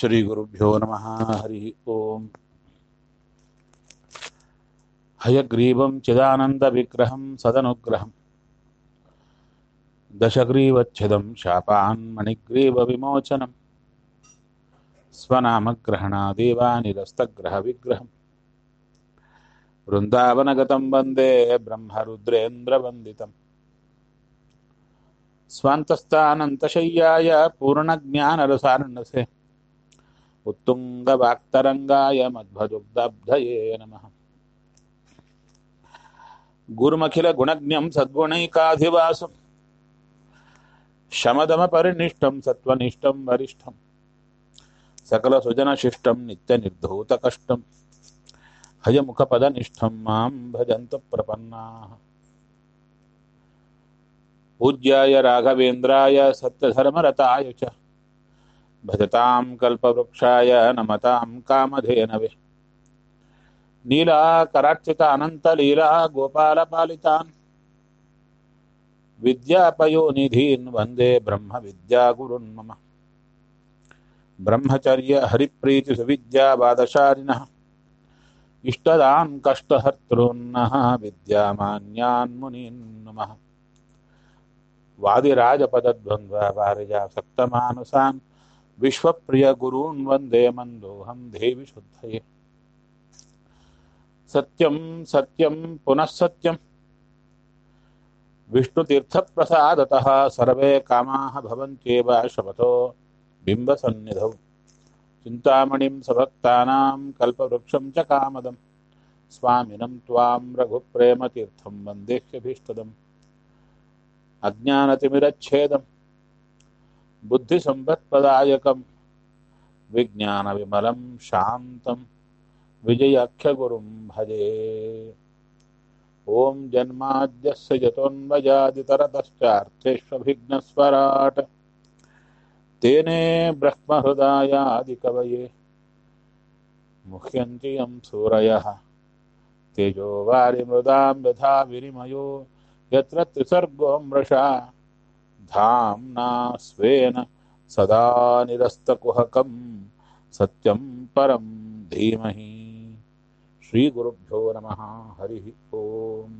ಶ್ರೀಗುರುಭ್ಯೋ ನಮಃ ಹರಿ ಓಂ ಹಯಗ್ರೀವಂ ಚಿದಾನಂದವಿಗ್ರಹಂ ಸದನುಗ್ರಹಂ ದಶಗ್ರೀವಚ್ಛಿದಂ ಶಾಪಾನ್ ಮಣಿಗ್ರೀವವಿಮೋಚನಂ ಸ್ವನಾಮಗ್ರಹಣಾದೇವಾನಿರಸ್ತಗ್ರಹವಿಗ್ರಹಂ ವೃಂದಾವನಗತಂ ವಂದೇ ಬ್ರಹ್ಮರುದ್ರೇಂದ್ರವಂದಿತಂ ಸ್ವಾಂತಸ್ಥಾನಂತಶಯ್ಯಾಯ ಪೂರ್ಣಜ್ಞಾನರಸಾರ್ಣಸೆ ಉತ್ತುಂಗವಾಕ್ತರಂಗಾಯ ಮಧ್ವದುಗ್ಧಬ್ಧಯೇ ನಮಃ ಗುರುಮಖಿಲ ಗುಣಜ್ಞಂ ಸದ್ಗುಣೈಕಾಧಿವಾಸಂ ಶಮದಮ ಪರಿನಿಷ್ಠಂ ಸತ್ವನಿಷ್ಠಂ ವರಿಷ್ಠಂ ಸಕಲ ಸುಜನಶಿಷ್ಟಂ ನಿತ್ಯ ನಿರ್ಧೂತ ಕಷ್ಟಂ ಹಯಮುಖಪದನಿಷ್ಠಂ ಮಾಂ ಭಜಂತ ಪ್ರಪನ್ನಾಃ पूज्याय राघवेन्द्राय सत्यधर्मरताय च भजतां कल्पवृक्षाय नमतां कामधेनवे नीलाकरार्चितानन्तलीला गोपालपालितान् विद्यापयोनिधीन् वन्दे ब्रह्मविद्यागुरुन् मम ब्रह्मचर्य हरिप्रीतिसुविद्यावादशालिनः इष्टदान् कष्टहर्तॄन्नः विद्यामान्यान् मुनीन् नमः वादिराजपदद्वन्द्ववारिजासक्तमानसान् विश्वप्रियगुरून् वन्दे मन्दोऽहं देवि शुद्धये सत्यं सत्यं पुनः सत्यं विष्णुतीर्थप्रसादतः सर्वे कामाः भवन्त्येव शपथो बिम्बसन्निधौ चिन्तामणिं सभक्तानां कल्पवृक्षं च कामदं स्वामिनं त्वां रघुप्रेमतीर्थं वन्देह्यभीष्टदम् अज्ञानतिमिरच्छेदं बुद्धिसम्पत्प्रदायकं विज्ञानविमलं शान्तं विजयाख्यगुरुं भजे ॐ जन्माद्यस्य जतोन्वजादितरतश्चार्थेष्वभिघ्नस्वराट् तेने ब्रह्महृदायादिकवये मुह्यन्ति यं सूरयः तेजो वारिमृदां यथा विनिमयो यत्र त्रिसर्गो मृषा धाम्ना स्वेन सदा निरस्तकुहकं सत्यं परं धीमहि श्रीगुरुभ्यो नमः हरिः ओम्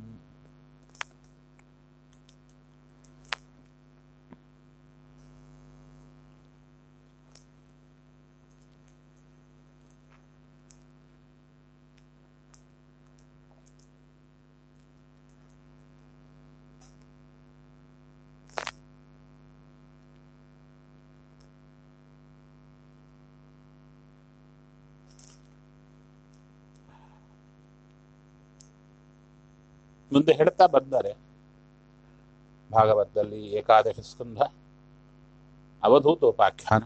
ಮುಂದೆ ಹೇಳ್ತಾ ಬಂದರೆ ಭಾಗವತದಲ್ಲಿ ಏಕಾದಶ ಸ್ಕಂಧ ಅವಧೂತೋಪಾಖ್ಯಾನ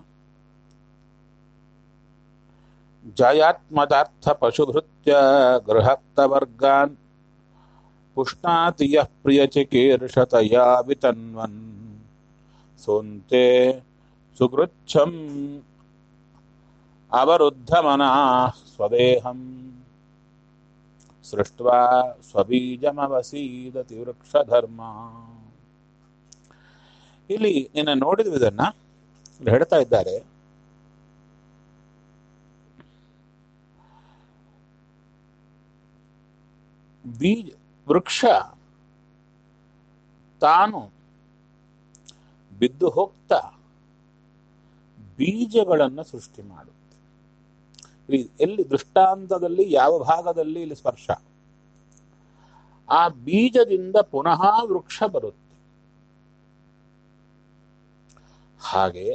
ಜಯಾತ್ಮದಾರ್ಥ ಪಶುಭೃತ್ಯ ಗೃಹಕ್ತವರ್ಗಾನ್ ಪುಷ್ಣಾತಿ ಯಃ ಪ್ರಿಯಚಿಕೀರ್ಷತಯಾ ವಿತನ್ವನ್ ಸೋಂತೆ ಸುಗೃಚ್ಛಂ ಅವರುದ್ಧಮನಾ ಸ್ವದೇಹಂ ಸೃಷ್ಟ್ವಾ ಸ್ವಬೀಜಮವಸೀದತಿ ವೃಕ್ಷಧರ್ಮ ಇಲ್ಲಿ ನಿನ್ನ ನೋಡಿದ್ವಿ ಇದನ್ನ ಇಲ್ಲಿ ಹೇಳ್ತಾ ಇದ್ದಾರೆ ಬೀಜ ವೃಕ್ಷ ತಾನು ಬಿದ್ದು ಹೋಗ್ತಾ ಬೀಜಗಳನ್ನು ಸೃಷ್ಟಿ ಮಾಡುತ್ತೆ ಇಲ್ಲಿ ಎಲ್ಲಿ ದೃಷ್ಟಾಂತದಲ್ಲಿ ಯಾವ ಭಾಗದಲ್ಲಿ ಇಲ್ಲಿ ಸ್ಪರ್ಶ ಆ ಬೀಜದಿಂದ ಪುನಃ ವೃಕ್ಷ ಬರುತ್ತೆ ಹಾಗೆ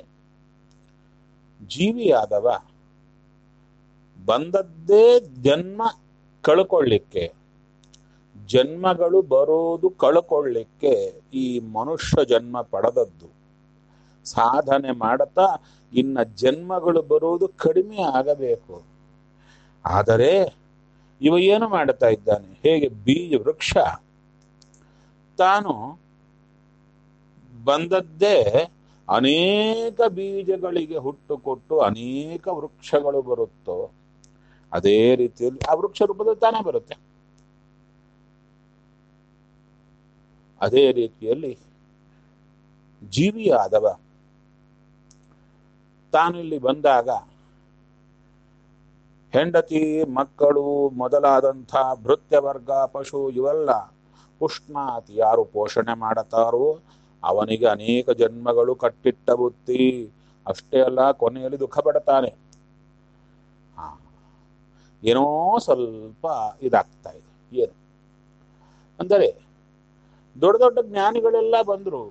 ಜೀವಿಯಾದವ ಬಂದದ್ದೇ ಜನ್ಮ ಕಳ್ಕೊಳ್ಳಿಕ್ಕೆ ಜನ್ಮಗಳು ಬರೋದು ಕಳ್ಕೊಳ್ಳಿಕ್ಕೆ ಈ ಮನುಷ್ಯ ಜನ್ಮ ಪಡೆದದ್ದು ಸಾಧನೆ ಮಾಡುತ್ತಾ ಇನ್ನ ಜನ್ಮಗಳು ಬರುವುದು ಕಡಿಮೆ ಆಗಬೇಕು ಆದರೆ ಇವ ಏನು ಮಾಡುತ್ತಾ ಇದ್ದಾನೆ ಹೇಗೆ ಬೀಜ ವೃಕ್ಷ ತಾನು ಬಂದದ್ದೇ ಅನೇಕ ಬೀಜಗಳಿಗೆ ಹುಟ್ಟು ಕೊಟ್ಟು ಅನೇಕ ವೃಕ್ಷಗಳು ಬರುತ್ತೋ ಅದೇ ರೀತಿಯಲ್ಲಿ ಆ ವೃಕ್ಷ ರೂಪದಲ್ಲಿ ತಾನೇ ಬರುತ್ತೆ ಅದೇ ರೀತಿಯಲ್ಲಿ ಜೀವಿಯಾದವ ತಾನು ಇಲ್ಲಿ ಬಂದಾಗ ಹೆಂಡತಿ ಮಕ್ಕಳು ಮೊದಲಾದಂಥ ಭೃತ್ಯ ವರ್ಗ ಪಶು ಇವೆಲ್ಲ ಉಷ್ಣಾತಿ ಯಾರು ಪೋಷಣೆ ಮಾಡುತ್ತಾರೋ ಅವನಿಗೆ ಅನೇಕ ಜನ್ಮಗಳು ಕಟ್ಟಿಟ್ಟ ಬುತ್ತಿ ಅಷ್ಟೇ ಅಲ್ಲ ಕೊನೆಯಲ್ಲಿ ದುಃಖ ಪಡ್ತಾನೆ ಹಾ ಏನೋ ಸ್ವಲ್ಪ ಇದಾಗ್ತಾ ಇದೆ ಏನು ಅಂದರೆ ದೊಡ್ಡ ದೊಡ್ಡ ಜ್ಞಾನಿಗಳೆಲ್ಲ ಬಂದರು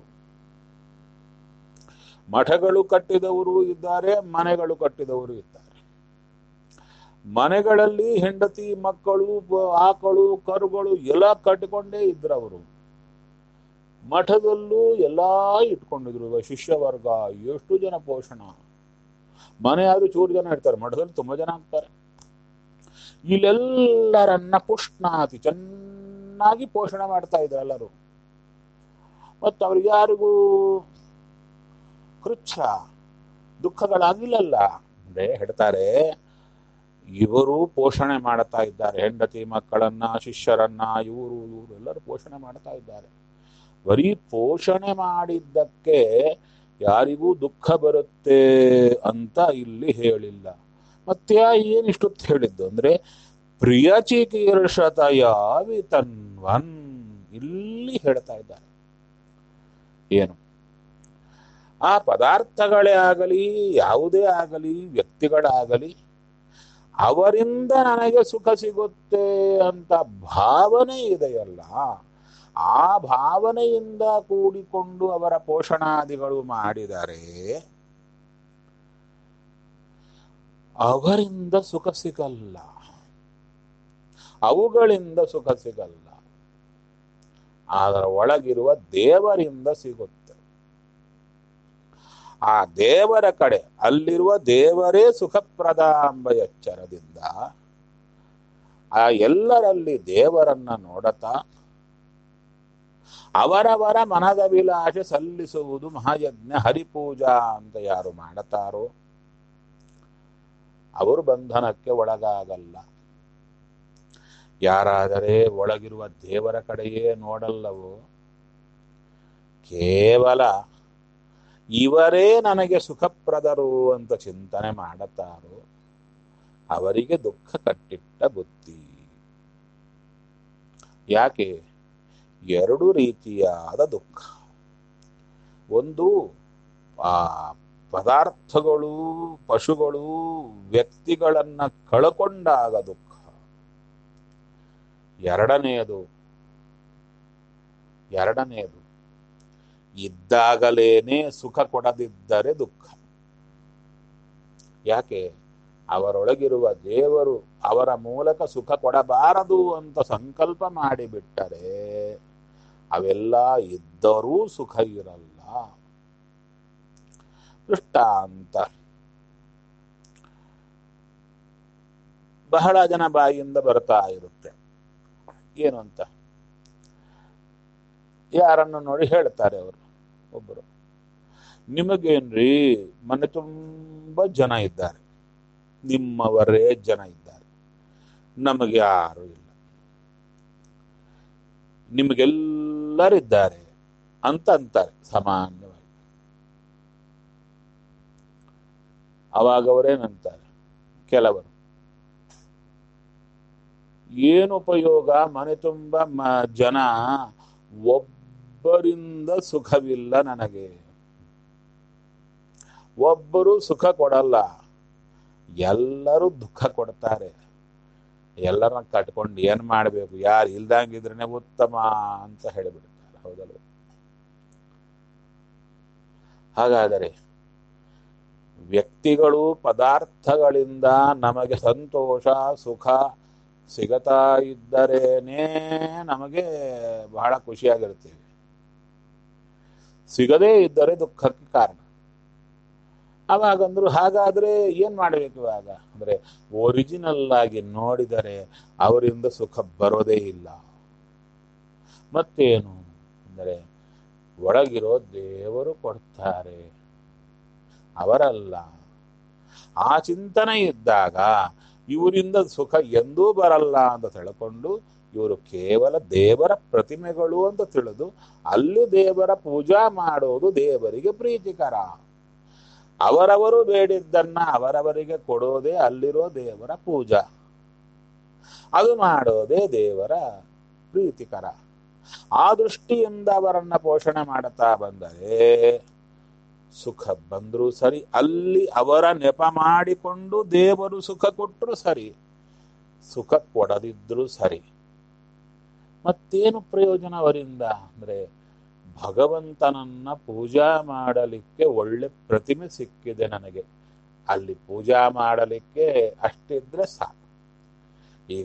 ಮಠಗಳು ಕಟ್ಟಿದವರು ಇದ್ದಾರೆ ಮನೆಗಳು ಕಟ್ಟಿದವರು ಇದ್ದಾರೆ ಮನೆಗಳಲ್ಲಿ ಹೆಂಡತಿ ಮಕ್ಕಳು ಬ- ಆಕಳು ಕರುಗಳು ಎಲ್ಲ ಕಟ್ಟಿಕೊಂಡೇ ಇದ್ರವರು ಮಠದಲ್ಲೂ ಎಲ್ಲಾ ಇಟ್ಕೊಂಡಿದ್ರು ಇವಾಗ ಶಿಷ್ಯ ವರ್ಗ ಎಷ್ಟು ಜನ ಪೋಷಣ ಮನೆ ಆದ್ರೂ ಚೂರು ಜನ ಇರ್ತಾರೆ ಮಠದಲ್ಲಿ ತುಂಬಾ ಜನ ಆಗ್ತಾರೆ ಇಲ್ಲೆಲ್ಲರನ್ನ ಪುಷ್ಣಾತಿ ಚೆನ್ನಾಗಿ ಪೋಷಣೆ ಮಾಡ್ತಾ ಇದ್ರು ಎಲ್ಲರೂ ಮತ್ತು ಅವ್ರಿಗೆ ಯಾರಿಗೂ ಕೃಚ್ಛ ದುಃಖಗಳಾಗಿಲ್ಲಲ್ಲ ಅಂದ್ರೆ ಹೇಳ್ತಾರೆ ಇವರು ಪೋಷಣೆ ಮಾಡ್ತಾ ಇದ್ದಾರೆ ಹೆಂಡತಿ ಮಕ್ಕಳನ್ನ ಶಿಷ್ಯರನ್ನ ಇವರು ಇವರು ಎಲ್ಲರೂ ಪೋಷಣೆ ಮಾಡ್ತಾ ಇದ್ದಾರೆ ಬರೀ ಪೋಷಣೆ ಮಾಡಿದ್ದಕ್ಕೆ ಯಾರಿಗೂ ದುಃಖ ಬರುತ್ತೆ ಅಂತ ಇಲ್ಲಿ ಹೇಳಿಲ್ಲ ಮತ್ತೆ ಏನಿಷ್ಟೊತ್ತು ಹೇಳಿದ್ದು ಅಂದ್ರೆ ಪ್ರಿಯ ಚಿಕೀರ್ಷತಯ ವಿತನ್ವನ್ ಇಲ್ಲಿ ಹೇಳ್ತಾ ಇದ್ದಾರೆ ಏನು ಆ ಪದಾರ್ಥಗಳೇ ಆಗಲಿ ಯಾವುದೇ ಆಗಲಿ ವ್ಯಕ್ತಿಗಳಾಗಲಿ ಅವರಿಂದ ನನಗೆ ಸುಖ ಸಿಗುತ್ತೆ ಅಂತ ಭಾವನೆ ಇದೆಯಲ್ಲ ಆ ಭಾವನೆಯಿಂದ ಕೂಡಿಕೊಂಡು ಅವರ ಪೋಷಣಾದಿಗಳು ಮಾಡಿದರೆ ಅವರಿಂದ ಸುಖ ಸಿಗಲ್ಲ ಅವುಗಳಿಂದ ಸುಖ ಸಿಗಲ್ಲ ಅದರ ಒಳಗಿರುವ ದೇವರಿಂದ ಸಿಗುತ್ತೆ ಆ ದೇವರ ಕಡೆ ಅಲ್ಲಿರುವ ದೇವರೇ ಸುಖಪ್ರದ ಎಂಬ ಎಚ್ಚರದಿಂದ ಆ ಎಲ್ಲರಲ್ಲಿ ದೇವರನ್ನ ನೋಡತಾ ಅವರವರ ಮನದಭಿಲಾಷೆ ಸಲ್ಲಿಸುವುದು ಮಹಾಯಜ್ಞ ಹರಿಪೂಜಾ ಅಂತ ಯಾರು ಮಾಡುತ್ತಾರೋ ಅವರು ಬಂಧನಕ್ಕೆ ಒಳಗಾಗಲ್ಲ ಯಾರಾದರೆ ಒಳಗಿರುವ ದೇವರ ಕಡೆಯೇ ನೋಡಲ್ಲವೋ ಕೇವಲ ಇವರೇ ನನಗೆ ಸುಖಪ್ರದರು ಅಂತ ಚಿಂತನೆ ಮಾಡುತ್ತಾರೋ ಅವರಿಗೆ ದುಃಖ ಕಟ್ಟಿಟ್ಟ ಬುದ್ಧಿ ಯಾಕೆ ಎರಡು ರೀತಿಯಾದ ದುಃಖ ಒಂದು ಆ ಪದಾರ್ಥಗಳು ಪಶುಗಳು ವ್ಯಕ್ತಿಗಳನ್ನ ಕಳಕೊಂಡಾಗ ದುಃಖ ಎರಡನೆಯದು ಎರಡನೆಯದು ಇದ್ದಾಗಲೇನೆ ಸುಖ ಕೊಡದಿದ್ದರೆ ದುಃಖ ಯಾಕೆ ಅವರೊಳಗಿರುವ ದೇವರು ಅವರ ಮೂಲಕ ಸುಖ ಕೊಡಬಾರದು ಅಂತ ಸಂಕಲ್ಪ ಮಾಡಿಬಿಟ್ಟರೆ ಅವೆಲ್ಲ ಇದ್ದರೂ ಸುಖ ಇರಲ್ಲ ದೃಷ್ಟಾಂತ ಬಹಳ ಜನ ಬಾಯಿಯಿಂದ ಬರ್ತಾ ಇರುತ್ತೆ ಏನು ಅಂತ ಯಾರನ್ನು ನೋಡಿ ಹೇಳ್ತಾರೆ ಅವರು ಒಬ್ಬರು ನಿಮಗೇನ್ರಿ ಮನೆ ತುಂಬ ಜನ ಇದ್ದಾರೆ ನಿಮ್ಮವರೇ ಜನ ಇದ್ದಾರೆ ನಮಗೆ ಯಾರು ಇಲ್ಲ ನಿಮಗೆಲ್ಲರಿದ್ದಾರೆ ಅಂತ ಅಂತಾರೆ ಸಾಮಾನ್ಯವಾಗಿ ಅವಾಗ ಅವರೇನಂತಾರೆ ಕೆಲವರು ಏನು ಉಪಯೋಗ ಮನೆ ತುಂಬ ಮ- ಜನ ಒಬ್ಬರಿಂದ ಸುಖವಿಲ್ಲ ನನಗೆ ಒಬ್ಬರು ಸುಖ ಕೊಡಲ್ಲ ಎಲ್ಲರೂ ದುಃಖ ಕೊಡ್ತಾರೆ ಎಲ್ಲರನ್ನ ಕಟ್ಕೊಂಡು ಏನ್ ಮಾಡ್ಬೇಕು ಯಾರು ಇಲ್ದಂಗಿದ್ರೇನೆ ಉತ್ತಮ ಅಂತ ಹೇಳಿಬಿಡ್ತಾರೆ ಹೌದಲ್ವ ಹಾಗಾದರೆ ವ್ಯಕ್ತಿಗಳು ಪದಾರ್ಥಗಳಿಂದ ನಮಗೆ ಸಂತೋಷ ಸುಖ ಸಿಗತಾ ಇದ್ದರೇನೆ ನಮಗೆ ಬಹಳ ಖುಷಿಯಾಗಿರ್ತೀವಿ ಸಿಗದೇ ಇದ್ದರೆ ದುಃಖಕ್ಕೆ ಕಾರಣ ಅವಾಗಂದ್ರು ಹಾಗಾದ್ರೆ ಏನ್ ಮಾಡ್ಬೇಕು ಇವಾಗ ಅಂದ್ರೆ ಒರಿಜಿನಲ್ ಆಗಿ ನೋಡಿದರೆ ಅವರಿಂದ ಸುಖ ಬರೋದೇ ಇಲ್ಲ ಮತ್ತೇನು ಅಂದರೆ ಒಳಗಿರೋ ದೇವರು ಕೊಡ್ತಾರೆ ಅವರಲ್ಲ ಆ ಚಿಂತನೆ ಇದ್ದಾಗ ಇವರಿಂದ ಸುಖ ಎಂದೂ ಬರಲ್ಲ ಅಂತ ತಿಳ್ಕೊಂಡು ಇವರು ಕೇವಲ ದೇವರ ಪ್ರತಿಮೆಗಳು ಅಂತ ತಿಳಿದು ಅಲ್ಲಿ ದೇವರ ಪೂಜಾ ಮಾಡೋದು ದೇವರಿಗೆ ಪ್ರೀತಿಕರ ಅವರವರು ಬೇಡಿದ್ದನ್ನ ಅವರವರಿಗೆ ಕೊಡೋದೇ ಅಲ್ಲಿರೋ ದೇವರ ಪೂಜಾ ಅದು ಮಾಡೋದೇ ದೇವರ ಪ್ರೀತಿಕರ ಆ ದೃಷ್ಟಿಯಿಂದ ಅವರನ್ನ ಪೋಷಣೆ ಮಾಡುತ್ತಾ ಬಂದರೆ ಸುಖ ಬಂದರೂ ಸರಿ ಅಲ್ಲಿ ಅವರ ನೆಪ ಮಾಡಿಕೊಂಡು ದೇವರು ಸುಖ ಕೊಟ್ಟರು ಸರಿ ಸುಖ ಕೊಡದಿದ್ರೂ ಸರಿ ಮತ್ತೇನು ಪ್ರಯೋಜನ ಅವರಿಂದ ಅಂದ್ರೆ ಭಗವಂತನನ್ನ ಪೂಜಾ ಮಾಡಲಿಕ್ಕೆ ಒಳ್ಳೆ ಪ್ರತಿಮೆ ಸಿಕ್ಕಿದೆ ನನಗೆ ಅಲ್ಲಿ ಪೂಜಾ ಮಾಡಲಿಕ್ಕೆ ಅಷ್ಟಿದ್ರೆ ಸಾಕು ಈಗ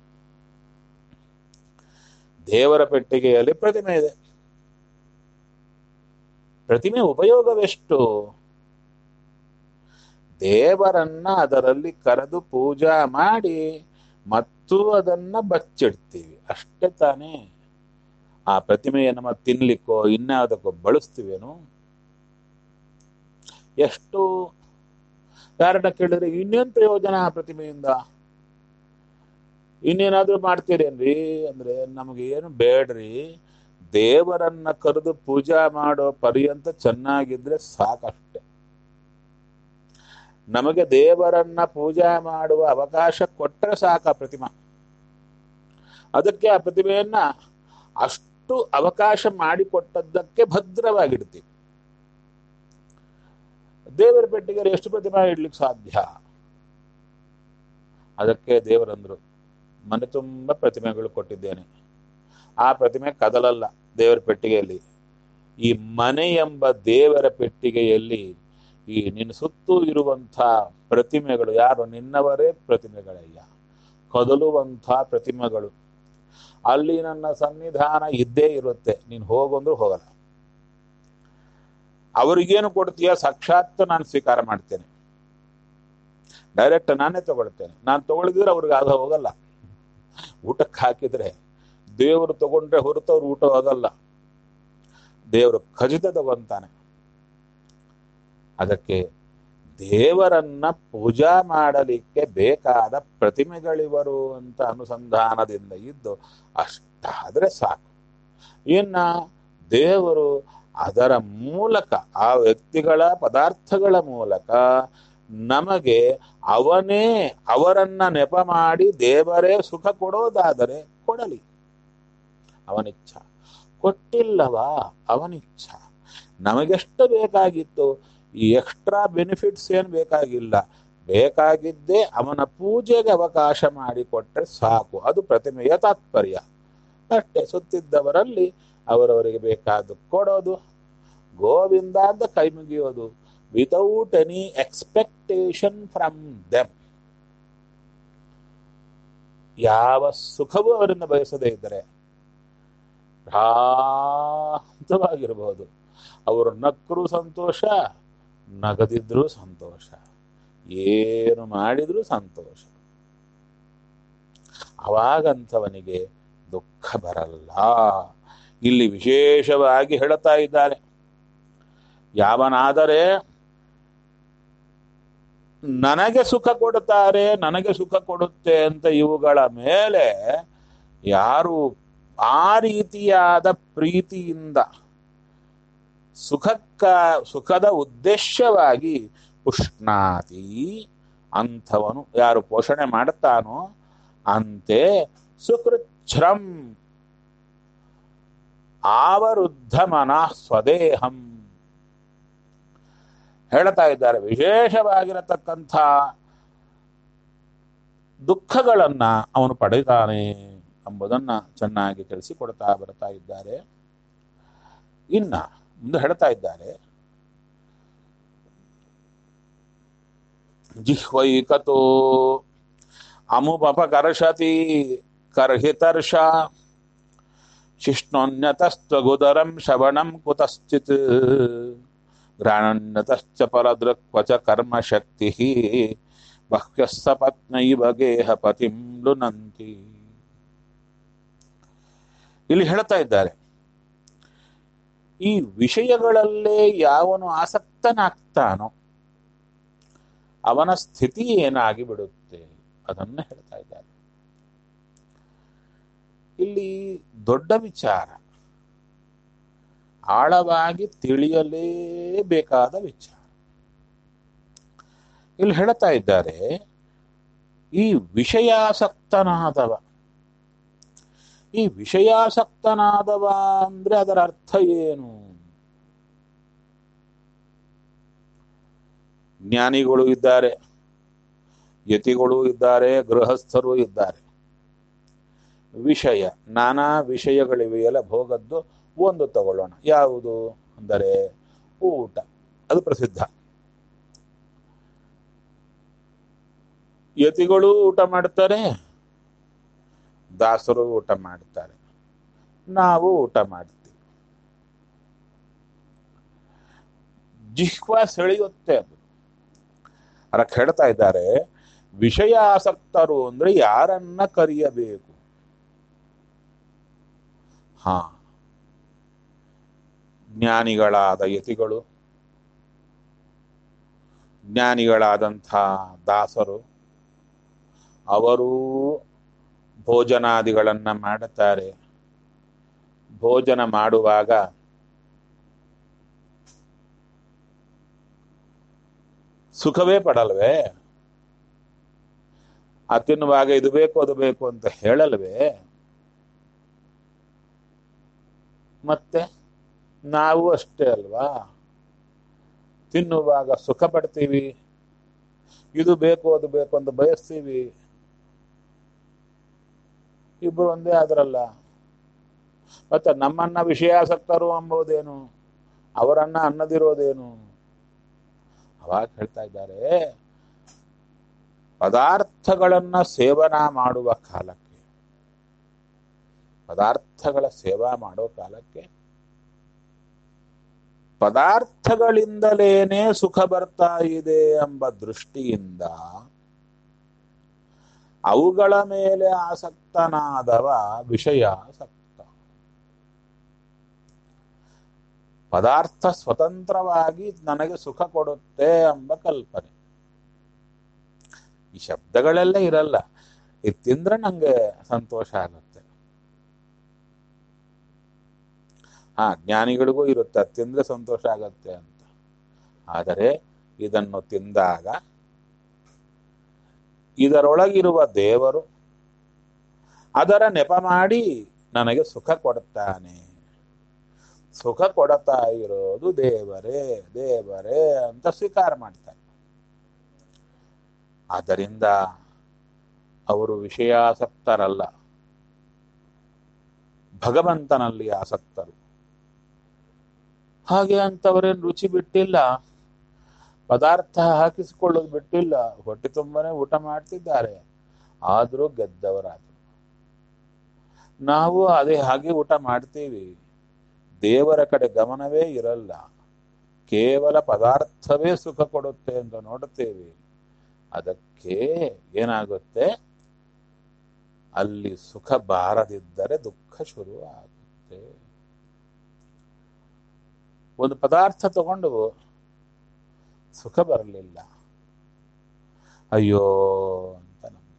ದೇವರ ಪೆಟ್ಟಿಗೆಯಲ್ಲಿ ಪ್ರತಿಮೆ ಇದೆ ಪ್ರತಿಮೆ ಉಪಯೋಗವೆಷ್ಟು ದೇವರನ್ನ ಅದರಲ್ಲಿ ಕರೆದು ಪೂಜಾ ಮಾಡಿ ಮತ್ತು ಅದನ್ನ ಬಚ್ಚಿಡ್ತೀವಿ ಅಷ್ಟೇ ತಾನೇ ಆ ಪ್ರತಿಮೆಯನ್ನು ಮತ್ತೆ ತಿನ್ಲಿಕ್ಕೋ ಇನ್ಯಾವುದಕ್ಕೋ ಬಳಸ್ತೀವೇನು ಎಷ್ಟು ಕಾರಣ ಕೇಳಿದ್ರೆ ಇನ್ನೇನ್ ಪ್ರಯೋಜನ ಆ ಪ್ರತಿಮೆಯಿಂದ ಇನ್ನೇನಾದ್ರೂ ಮಾಡ್ತೀರೇನ್ರಿ ಅಂದ್ರೆ ನಮಗೆ ಏನು ಬೇಡ್ರಿ ದೇವರನ್ನ ಕರೆದು ಪೂಜಾ ಮಾಡೋ ಪರ್ಯಂತ ಚೆನ್ನಾಗಿದ್ರೆ ಸಾಕಷ್ಟೆ ನಮಗೆ ದೇವರನ್ನ ಪೂಜಾ ಮಾಡುವ ಅವಕಾಶ ಕೊಟ್ಟರೆ ಸಾಕ ಪ್ರತಿಮಾ ಅದಕ್ಕೆ ಆ ಪ್ರತಿಮೆಯನ್ನ ಅಷ್ಟು ಅವಕಾಶ ಮಾಡಿಕೊಟ್ಟದ್ದಕ್ಕೆ ಭದ್ರವಾಗಿಡ್ತೀವಿ ದೇವರ ಪೆಟ್ಟಿಗೆ ಎಷ್ಟು ಪ್ರತಿಮಾ ಇಡ್ಲಿಕ್ಕೆ ಸಾಧ್ಯ ಅದಕ್ಕೆ ದೇವರಂದ್ರು ಮನೆ ತುಂಬ ಪ್ರತಿಮೆಗಳು ಕೊಟ್ಟಿದ್ದೇನೆ ಆ ಪ್ರತಿಮೆ ಕದಲಲ್ಲ ದೇವರ ಪೆಟ್ಟಿಗೆಯಲ್ಲಿ ಈ ಮನೆ ಎಂಬ ದೇವರ ಪೆಟ್ಟಿಗೆಯಲ್ಲಿ ಈ ನಿನ್ನ ಸುತ್ತೂ ಇರುವಂಥ ಪ್ರತಿಮೆಗಳು ಯಾರು ನಿನ್ನವರೇ ಪ್ರತಿಮೆಗಳಯ್ಯ ಕದಲುವಂಥ ಪ್ರತಿಮೆಗಳು ಅಲ್ಲಿ ನನ್ನ ಸನ್ನಿಧಾನ ಇದ್ದೇ ಇರುತ್ತೆ ನೀನು ಹೋಗಂದ್ರೂ ಹೋಗಲ್ಲ ಅವ್ರಿಗೇನು ಕೊಡ್ತೀಯ ಸಾಕ್ಷಾತ್ ನಾನು ಸ್ವೀಕಾರ ಮಾಡ್ತೇನೆ ಡೈರೆಕ್ಟ್ ನಾನೇ ತಗೊಳ್ತೇನೆ ನಾನು ತಗೊಳಿದ್ರೆ ಅವ್ರಿಗೆ ಆಗ ಹೋಗಲ್ಲ ಊಟಕ್ಕೆ ಹಾಕಿದ್ರೆ ದೇವರು ತಗೊಂಡ್ರೆ ಹೊರತು ಅವ್ರು ಊಟ ಹೋಗಲ್ಲ ದೇವರು ಖಚಿತ ತಗೊಂತಾನೆ ಅದಕ್ಕೆ ದೇವರನ್ನ ಪೂಜಾ ಮಾಡಲಿಕ್ಕೆ ಬೇಕಾದ ಪ್ರತಿಮೆಗಳಿವರು ಅಂತ ಅನುಸಂಧಾನದಿಂದ ಇದ್ದು ಅಷ್ಟಾದ್ರೆ ಸಾಕು ಇನ್ನ ದೇವರು ಅದರ ಮೂಲಕ ಆ ವ್ಯಕ್ತಿಗಳ ಪದಾರ್ಥಗಳ ಮೂಲಕ ನಮಗೆ ಅವನೇ ಅವರನ್ನ ನೆಪ ಮಾಡಿ ದೇವರೇ ಸುಖ ಕೊಡೋದಾದರೆ ಕೊಡಲಿ ಅವನಿಚ್ಛ ಕೊಟ್ಟಿಲ್ಲವಾ ಅವನಿಚ್ಛ ನಮಗೆಷ್ಟು ಬೇಕಾಗಿತ್ತು ಈ ಎಕ್ಸ್ಟ್ರಾ ಬೆನಿಫಿಟ್ಸ್ ಏನು ಬೇಕಾಗಿಲ್ಲ ಬೇಕಾಗಿದ್ದೇ ಅವನ ಪೂಜೆಗೆ ಅವಕಾಶ ಮಾಡಿಕೊಟ್ರೆ ಸಾಕು ಅದು ಪ್ರತಿಮೆಯ ತಾತ್ಪರ್ಯ ಅಷ್ಟೇ ಸುತ್ತಿದ್ದವರಲ್ಲಿ ಅವರವರಿಗೆ ಬೇಕಾದ ಕೊಡೋದು ಗೋವಿಂದ ಅಂತ ಕೈ ಮುಗಿಯೋದು without any expectation from them ಯಾವ ಸುಖವೂ ಅವರಿಂದ ಬಯಸದೇ ಇದ್ದರೆ ಭ್ರಾಂತವಾಗಿರಬಹುದು ಅವರು ನಕ್ಕರೂ ಸಂತೋಷ ನಗದಿದ್ರೂ ಸಂತೋಷ ಏನು ಮಾಡಿದ್ರೂ ಸಂತೋಷ ಅವಾಗಂಥವನಿಗೆ ದುಃಖ ಬರಲ್ಲ ಇಲ್ಲಿ ವಿಶೇಷವಾಗಿ ಹೇಳುತ್ತಾ ಇದ್ದಾರೆ ಯಾವನಾದರೆ ನನಗೆ ಸುಖ ಕೊಡುತ್ತಾರೆ ನನಗೆ ಸುಖ ಕೊಡುತ್ತೆ ಅಂತ ಇವುಗಳ ಮೇಲೆ ಯಾರು ಆ ರೀತಿಯಾದ ಪ್ರೀತಿಯಿಂದ ಸುಖಕ್ಕ ಸುಖದ ಉದ್ದೇಶವಾಗಿ ಉಷ್ಣಾತಿ ಅಂಥವನು ಯಾರು ಪೋಷಣೆ ಮಾಡುತ್ತಾನೋ ಅಂತೆ ಸುಕೃಚ್ಛ್ರಂ ಆವರುದ್ಧ ಮನ ಸ್ವದೇಹಂ ಹೇಳ್ತಾ ಇದ್ದಾರೆ ವಿಶೇಷವಾಗಿರತಕ್ಕಂಥ ದುಃಖಗಳನ್ನ ಅವನು ಪಡೆದಾನೆ ಎಂಬುದನ್ನ ಚೆನ್ನಾಗಿ ತಿಳಿಸಿಕೊಡ್ತಾ ಬರ್ತಾ ಇದ್ದಾರೆ ಇನ್ನ ಮುಂದೆ ಹೇಳ್ತಾ ಇದ್ದಾರೆ ಜಿಹ್ವೈಕತೋ ಅಮುಪಕರ್ಷತಿ ಕರ್ಹಿತರ್ಷ ಶಿಷ್ಣೋನ್ಯತಸ್ತ್ವಗುದರಂ ಶ್ರವಣಂ ಕುತಶ್ಚಿತ್ ಗ್ರಾಣನ್ಯತಶ್ಚ ಪರದೃಕ್ವಚ ಕರ್ಮಶಕ್ತಿ ಬಹ್ಯಃ ಸಪತ್ನೈವ ಗೇಹ ಪತಿಂ ಲುನಂತಿ ಇಲ್ಲಿ ಹೇಳ್ತಾ ಇದ್ದಾರೆ ಈ ವಿಷಯಗಳಲ್ಲೇ ಯಾವನು ಆಸಕ್ತನಾಗ್ತಾನೋ ಅವನ ಸ್ಥಿತಿ ಏನಾಗಿ ಬಿಡುತ್ತೆ ಅದನ್ನ ಹೇಳ್ತಾ ಇದ್ದಾರೆ ಇಲ್ಲಿ ದೊಡ್ಡ ವಿಚಾರ ಆಳವಾಗಿ ತಿಳಿಯಲೇಬೇಕಾದ ವಿಚಾರ ಇಲ್ಲಿ ಹೇಳ್ತಾ ಇದ್ದಾರೆ ಈ ವಿಷಯಾಸಕ್ತನಾದವ ಈ ವಿಷಯಾಸಕ್ತನಾದವ ಅಂದ್ರೆ ಅದರ ಅರ್ಥ ಏನು ಜ್ಞಾನಿಗಳು ಇದ್ದಾರೆ ಯತಿಗಳು ಇದ್ದಾರೆ ಗೃಹಸ್ಥರು ಇದ್ದಾರೆ ವಿಷಯ ನಾನಾ ವಿಷಯಗಳಿವೆಯಲ್ಲ ಭೋಗದ್ದು ಒಂದು ತಗೊಳ್ಳೋಣ ಯಾವುದು ಅಂದರೆ ಊಟ ಅದು ಪ್ರಸಿದ್ಧ ಯತಿಗಳು ಊಟ ಮಾಡ್ತಾರೆ ದಾಸರು ಊಟ ಮಾಡ್ತಾರೆ ನಾವು ಊಟ ಮಾಡ್ತೀವಿ ಜಿಹ್ವ ಸೆಳೆಯುತ್ತೆ ಅದು ಅದಕ್ಕೆ ಹೇಳ್ತಾ ಇದ್ದಾರೆ ವಿಷಯಾಸಕ್ತರು ಅಂದ್ರೆ ಯಾರನ್ನ ಕರೆಯಬೇಕು ಹಾ ಜ್ಞಾನಿಗಳಾದ ಯತಿಗಳು ಜ್ಞಾನಿಗಳಾದಂಥ ದಾಸರು ಅವರೂ ಭೋಜನಾದಿಗಳನ್ನ ಮಾಡುತ್ತಾರೆ ಭೋಜನ ಮಾಡುವಾಗ ಸುಖವೇ ಪಡಲ್ವೇ ಆ ತಿನ್ನುವಾಗ ಇದು ಬೇಕು ಅದು ಬೇಕು ಅಂತ ಹೇಳಲ್ವೇ ಮತ್ತೆ ನಾವು ಅಷ್ಟೇ ಅಲ್ವಾ ತಿನ್ನುವಾಗ ಸುಖ ಪಡ್ತೀವಿ ಇದು ಬೇಕು ಅದು ಬೇಕು ಅಂತ ಬಯಸ್ತೀವಿ ಇಬ್ರು ಒಂದೇ ಆದ್ರಲ್ಲ ಮತ್ತೆ ನಮ್ಮನ್ನ ವಿಷಯಾಸಕ್ತರು ಅಂಬೋದೇನು ಅವರನ್ನ ಅನ್ನದಿರೋದೇನು ಅವಾಗ ಹೇಳ್ತಾ ಇದ್ದಾರೆ ಪದಾರ್ಥಗಳನ್ನ ಸೇವನಾ ಮಾಡುವ ಕಾಲಕ್ಕೆ ಪದಾರ್ಥಗಳ ಸೇವಾ ಮಾಡೋ ಕಾಲಕ್ಕೆ ಪದಾರ್ಥಗಳಿಂದಲೇನೆ ಸುಖ ಬರ್ತಾ ಇದೆ ಎಂಬ ದೃಷ್ಟಿಯಿಂದ ಅವುಗಳ ಮೇಲೆ ಆಸಕ್ತನಾದವ ವಿಷಯಾಸಕ್ತ ಪದಾರ್ಥ ಸ್ವತಂತ್ರವಾಗಿ ನನಗೆ ಸುಖ ಕೊಡುತ್ತೆ ಎಂಬ ಕಲ್ಪನೆ ಈ ಶಬ್ದಗಳೆಲ್ಲ ಇರಲ್ಲ ಇದು ತಿಂದ್ರೆ ನಂಗೆ ಸಂತೋಷ ಆಗುತ್ತೆ ಹಾ ಜ್ಞಾನಿಗಳಿಗೂ ಇರುತ್ತೆ ಅದ್ ತಿಂದ್ರೆ ಸಂತೋಷ ಆಗತ್ತೆ ಅಂತ ಆದರೆ ಇದನ್ನು ತಿಂದಾಗ ಇದರೊಳಗಿರುವ ದೇವರು ಅದರ ನೆಪ ಮಾಡಿ ನನಗೆ ಸುಖ ಕೊಡುತ್ತಾನೆ ಸುಖ ಕೊಡತಾ ಇರೋದು ದೇವರೇ ದೇವರೇ ಅಂತ ಸ್ವೀಕಾರ ಮಾಡ್ತಾರೆ ಆದ್ದರಿಂದ ಅವರು ವಿಷಯಾಸಕ್ತರಲ್ಲ ಭಗವಂತನಲ್ಲಿ ಆಸಕ್ತರು ಹಾಗೆ ಅಂತವರೇನು ರುಚಿ ಬಿಟ್ಟಿಲ್ಲ ಪದಾರ್ಥ ಹಾಕಿಸಿಕೊಳ್ಳೋದು ಬಿಟ್ಟಿಲ್ಲ ಹೊಟ್ಟೆ ತುಂಬಾನೇ ಊಟ ಮಾಡ್ತಿದ್ದಾರೆ ಆದ್ರೂ ಗೆದ್ದವರಾದ್ರು ನಾವು ಅದೇ ಹಾಗೆ ಊಟ ಮಾಡ್ತೀವಿ ದೇವರ ಕಡೆ ಗಮನವೇ ಇರಲ್ಲ ಕೇವಲ ಪದಾರ್ಥವೇ ಸುಖ ಕೊಡುತ್ತೆ ಅಂತ ನೋಡುತ್ತೇವೆ ಅದಕ್ಕೆ ಏನಾಗುತ್ತೆ ಅಲ್ಲಿ ಸುಖ ಬಾರದಿದ್ದರೆ ದುಃಖ ಶುರು ಆಗುತ್ತೆ ಒಂದು ಪದಾರ್ಥ ತಗೊಂಡು ಸುಖ ಬರಲಿಲ್ಲ ಅಯ್ಯೋ ಅಂತ ನಮ್ಗೆ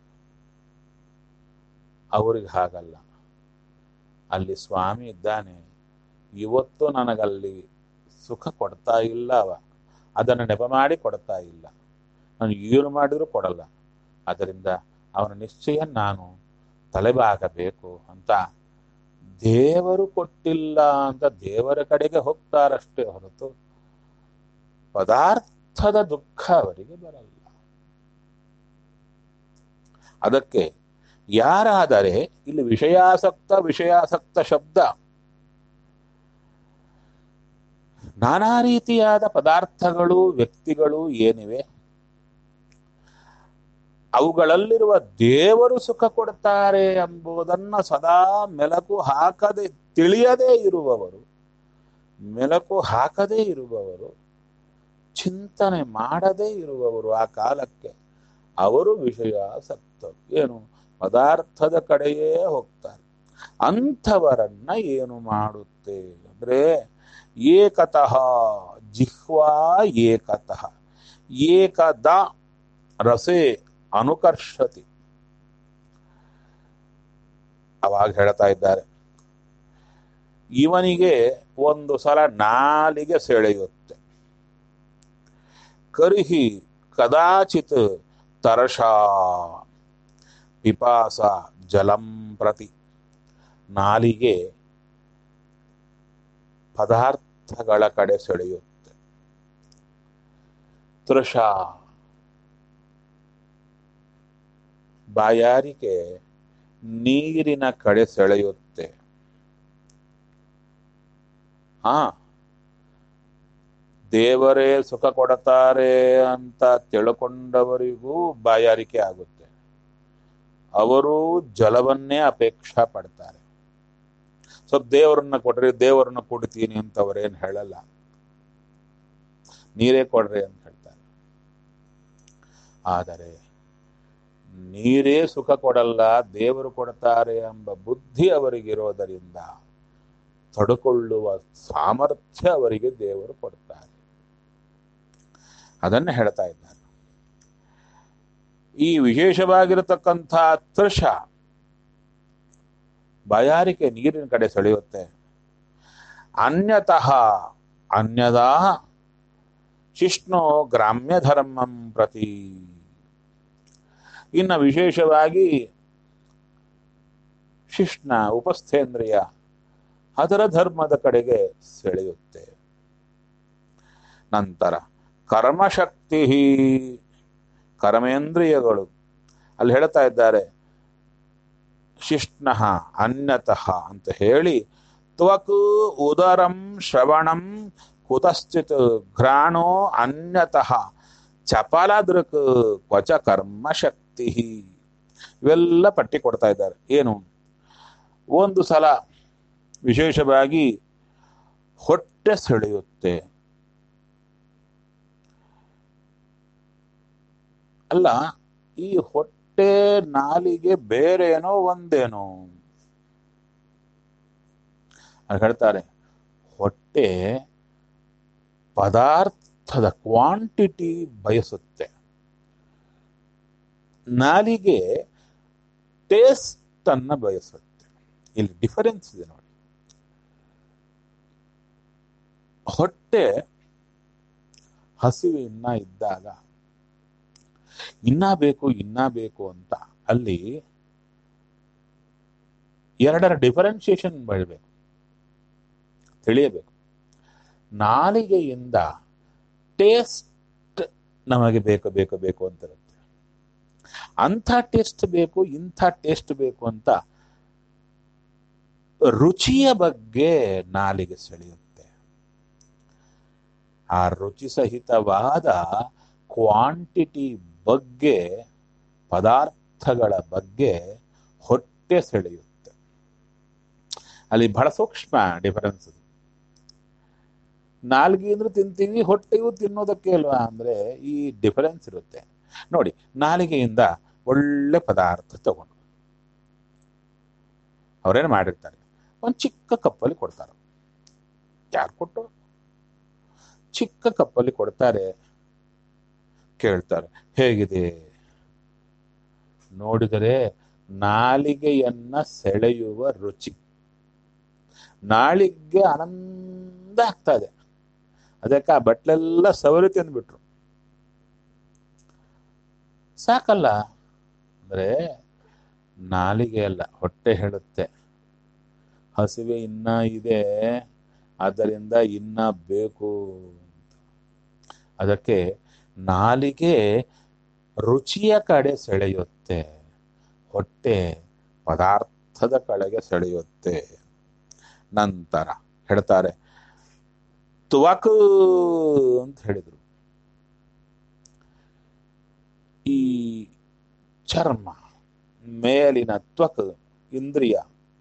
ಅವ್ರಿಗೆ ಹಾಗಲ್ಲ ಅಲ್ಲಿ ಸ್ವಾಮಿ ಇದ್ದಾನೆ ಇವತ್ತು ನನಗಲ್ಲಿ ಸುಖ ಕೊಡ್ತಾ ಇಲ್ಲ ಅವ ಅದನ್ನು ನೆಪ ಮಾಡಿ ಕೊಡ್ತಾ ಇಲ್ಲ ನಾನು ಏನು ಮಾಡಿದ್ರು ಕೊಡಲ್ಲ ಅದರಿಂದ ಅವನ ನಿಶ್ಚಯ ನಾನು ತಲೆಬಾಗಬೇಕು ಅಂತ ದೇವರು ಕೊಟ್ಟಿಲ್ಲ ಅಂತ ದೇವರ ಕಡೆಗೆ ಹೋಗ್ತಾರಷ್ಟೇ ಹೊರತು ಪದಾರ್ಥದ ದುಃಖ ಅವರಿಗೆ ಬರಲ್ಲ ಅದಕ್ಕೆ ಯಾರಾದರೆ ಇಲ್ಲಿ ವಿಷಯಾಸಕ್ತ ವಿಷಯಾಸಕ್ತ ಶಬ್ದ ನಾನಾ ರೀತಿಯಾದ ಪದಾರ್ಥಗಳು ವ್ಯಕ್ತಿಗಳು ಏನಿವೆ ಅವುಗಳಲ್ಲಿರುವ ದೇವರು ಸುಖ ಕೊಡ್ತಾರೆ ಎಂಬುದನ್ನ ಸದಾ ಮೆಲಕು ಹಾಕದೆ ತಿಳಿಯದೇ ಇರುವವರು ಮೆಲಕು ಹಾಕದೇ ಇರುವವರು ಚಿಂತನೆ ಮಾಡದೇ ಇರುವವರು ಆ ಕಾಲಕ್ಕೆ ಅವರು ವಿಷಯಾಸಕ್ತರು ಏನು ಪದಾರ್ಥದ ಕಡೆಯೇ ಹೋಗ್ತಾರೆ ಅಂಥವರನ್ನ ಏನು ಮಾಡುತ್ತೆ ಅಂದ್ರೆ ಏಕತಃ ಜಿಹ್ವಾ ಏಕತಃ ಏಕದ ರಸೆ ಅನುಕರ್ಷತಿ ಅವಾಗ ಹೇಳ್ತಾ ಇದ್ದಾರೆ ಇವನಿಗೆ ಒಂದು ಸಲ ನಾಲಿಗೆ ಸೆಳೆಯುತ್ತೆ ಕರಿಹಿ ಕದಾಚಿತ್ ತರಷ ಪಿಪಾಸ ಜಲಂ ಪ್ರತಿ ನಾಲಿಗೆ ಪದಾರ್ಥಗಳ ಕಡೆ ಸೆಳೆಯುತ್ತೆ ತೃಷ ಬಾಯಾರಿಕೆ ನೀರಿನ ಕಡೆ ಸೆಳೆಯುತ್ತೆ ಹಾ ದೇವರೇ ಸುಖ ಕೊಡುತ್ತಾರೆ ಅಂತ ತಿಳ್ಕೊಂಡವರಿಗೂ ಬಾಯಾರಿಕೆ ಆಗುತ್ತೆ ಅವರು ಜಲವನ್ನೇ ಅಪೇಕ್ಷಾ ಪಡ್ತಾರೆ ಸೊ ದೇವರನ್ನ ಕೊಡ್ರಿ ದೇವರನ್ನ ಕೊಡ್ತೀನಿ ಅಂತ ಅವರೇನು ಹೇಳಲ್ಲ ನೀರೇ ಕೊಡ್ರಿ ಅಂತ ಹೇಳ್ತಾರೆ ಆದರೆ ನೀರೇ ಸುಖ ಕೊಡಲ್ಲ ದೇವರು ಕೊಡ್ತಾರೆ ಎಂಬ ಬುದ್ಧಿ ಅವರಿಗಿರೋದರಿಂದ ತಡ್ಕೊಳ್ಳುವ ಸಾಮರ್ಥ್ಯ ಅವರಿಗೆ ದೇವರು ಕೊಡ್ತಾರೆ ಅದನ್ನ ಹೇಳ್ತಾ ಇದ್ದಾರೆ ಈ ವಿಶೇಷವಾಗಿರತಕ್ಕಂಥ ತೃಷ ಬಾಯಾರಿಕೆ ನೀರಿನ ಕಡೆ ಸೆಳೆಯುತ್ತೆ ಅನ್ಯತಃ ಅನ್ಯದಾ ಶಿಷ್ಣು ಗ್ರಾಮ್ಯ ಧರ್ಮಂ ಪ್ರತಿ ಇನ್ನು ವಿಶೇಷವಾಗಿ ಶಿಷ್ಣ ಉಪಸ್ಥೇಂದ್ರಿಯ ಅದರ ಧರ್ಮದ ಕಡೆಗೆ ಸೆಳೆಯುತ್ತೆ ನಂತರ ಕರ್ಮಶಕ್ತಿ ಕರ್ಮೇಂದ್ರಿಯಗಳು ಅಲ್ಲಿ ಹೇಳ್ತಾ ಇದ್ದಾರೆ ಶಿಷ್ಣ ಅನ್ಯತಃ ಅಂತ ಹೇಳಿ ತ್ವಕ್ ಉದರಂ ಶ್ರವಣಂ ಕುತಶ್ಚಿತ್ ಘ್ರಾಣೋ ಅನ್ಯತಃ ಚಪಲ ದೃಕ್ ಕ್ವಚ ಕರ್ಮಶಕ್ತಿ ಇವೆಲ್ಲ ಪಟ್ಟಿ ಕೊಡ್ತಾ ಇದ್ದಾರೆ ಏನು ಒಂದು ಸಲ ವಿಶೇಷವಾಗಿ ಹೊಟ್ಟೆ ಸೆಳೆಯುತ್ತೆ ಅಲ್ಲ ಈ ಹೊಟ್ಟೆ ನಾಲಿಗೆ ಬೇರೇನೋ ಒಂದೇನೋ ಅದು ಹೇಳ್ತಾರೆ ಹೊಟ್ಟೆ ಪದಾರ್ಥದ ಕ್ವಾಂಟಿಟಿ ಬಯಸುತ್ತೆ ನಾಲಿಗೆ ಟೇಸ್ಟ್ ಅನ್ನ ಬಯಸುತ್ತೆ ಇಲ್ಲಿ ಡಿಫರೆನ್ಸ್ ಇದೆ ನೋಡಿ ಹೊಟ್ಟೆ ಹಸಿವಿನ ಇದ್ದಾಗ ಇನ್ನ ಬೇಕು ಇನ್ನ ಬೇಕು ಅಂತ ಅಲ್ಲಿ ಎರಡರ ಡಿಫರೆನ್ಸಿಯೇಷನ್ ಬೆಳಬೇಕು ತಿಳಿಯಬೇಕು ನಾಲಿಗೆಯಿಂದ ಟೇಸ್ಟ್ ನಮಗೆ ಬೇಕು ಬೇಕು ಬೇಕು ಅಂತ ಇರುತ್ತೆ ಅಂಥ ಟೇಸ್ಟ್ ಬೇಕು ಇಂಥ ಟೇಸ್ಟ್ ಬೇಕು ಅಂತ ರುಚಿಯ ಬಗ್ಗೆ ನಾಲಿಗೆ ಸೆಳೆಯುತ್ತೆ ಆ ರುಚಿ ಸಹಿತವಾದ ಕ್ವಾಂಟಿಟಿ ಬಗ್ಗೆ ಪದಾರ್ಥಗಳ ಬಗ್ಗೆ ಹೊಟ್ಟೆ ಸೆಳೆಯುತ್ತೆ ಅಲ್ಲಿ ಬಹಳ ಸೂಕ್ಷ್ಮ ಡಿಫರೆನ್ಸ್ ನಾಲ್ಗೆ ಅಂದ್ರೆ ತಿಂತೀವಿ ಹೊಟ್ಟೆಯೂ ತಿನ್ನೋದಕ್ಕೆ ಅಲ್ವಾ ಅಂದ್ರೆ ಈ ಡಿಫರೆನ್ಸ್ ಇರುತ್ತೆ ನೋಡಿ ನಾಲಿಗೆಯಿಂದ ಒಳ್ಳೆ ಪದಾರ್ಥ ತಗೊಂಡು ಅವರೇನು ಮಾಡಿರ್ತಾರೆ ಒಂದು ಚಿಕ್ಕ ಕಪ್ಪಲ್ಲಿ ಕೊಡ್ತಾರೆ ಯಾರು ಕೊಟ್ಟು ಚಿಕ್ಕ ಕಪ್ಪಲ್ಲಿ ಕೊಡ್ತಾರೆ ಕೇಳ್ತಾರೆ ಹೇಗಿದೆ ನೋಡಿದರೆ ನಾಲಿಗೆಯನ್ನ ಸೆಳೆಯುವ ರುಚಿ ನಾಳಿಗೆ ಆನಂದ ಆಗ್ತಾ ಇದೆ ಅದಕ್ಕೆ ಆ ಬಟ್ಲೆಲ್ಲ ಸವರಿ ತಿಂದ್ಬಿಟ್ರು ಸಾಕಲ್ಲ ಅಂದ್ರೆ ನಾಲಿಗೆ ಅಲ್ಲ ಹೊಟ್ಟೆ ಹೇಳುತ್ತೆ ಹಸಿವೆ ಇನ್ನ ಇದೆ ಆದ್ದರಿಂದ ಇನ್ನ ಬೇಕು ಅದಕ್ಕೆ ನಾಲಿಗೆ ರುಚಿಯ ಕಡೆ ಸೆಳೆಯುತ್ತೆ ಹೊಟ್ಟೆ ಪದಾರ್ಥದ ಕಡೆಗೆ ಸೆಳೆಯುತ್ತೆ ನಂತರ ಹೇಳ್ತಾರೆ ತುವಕ್ ಅಂತ ಹೇಳಿದ್ರು ಈ ಚರ್ಮ ಮೇಲಿನ ತ್ವಕ್ ಇಂದ್ರಿಯ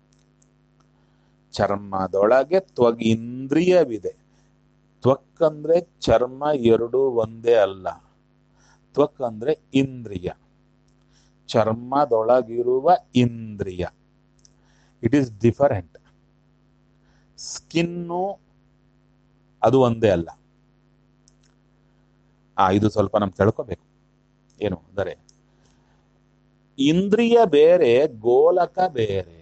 ಚರ್ಮದೊಳಗೆ ತ್ವಗ್ ಇಂದ್ರಿಯವಿದೆ ತ್ವಕ್ ಅಂದ್ರೆ ಚರ್ಮ ಎರಡು ಒಂದೇ ಅಲ್ಲ ತ್ವಕ್ ಅಂದ್ರೆ ಇಂದ್ರಿಯ ಚರ್ಮದೊಳಗಿರುವ ಇಂದ್ರಿಯ ಇಟ್ ಈಸ್ ಡಿಫರೆಂಟ್ ಸ್ಕಿನ್ನು ಅದು ಒಂದೇ ಅಲ್ಲ ಆ ಇದು ಸ್ವಲ್ಪ ನಮ್ಗೆ ತಿಳ್ಕೋಬೇಕು ಏನು ಅಂದರೆ ಇಂದ್ರಿಯ ಬೇರೆ ಗೋಲಕ ಬೇರೆ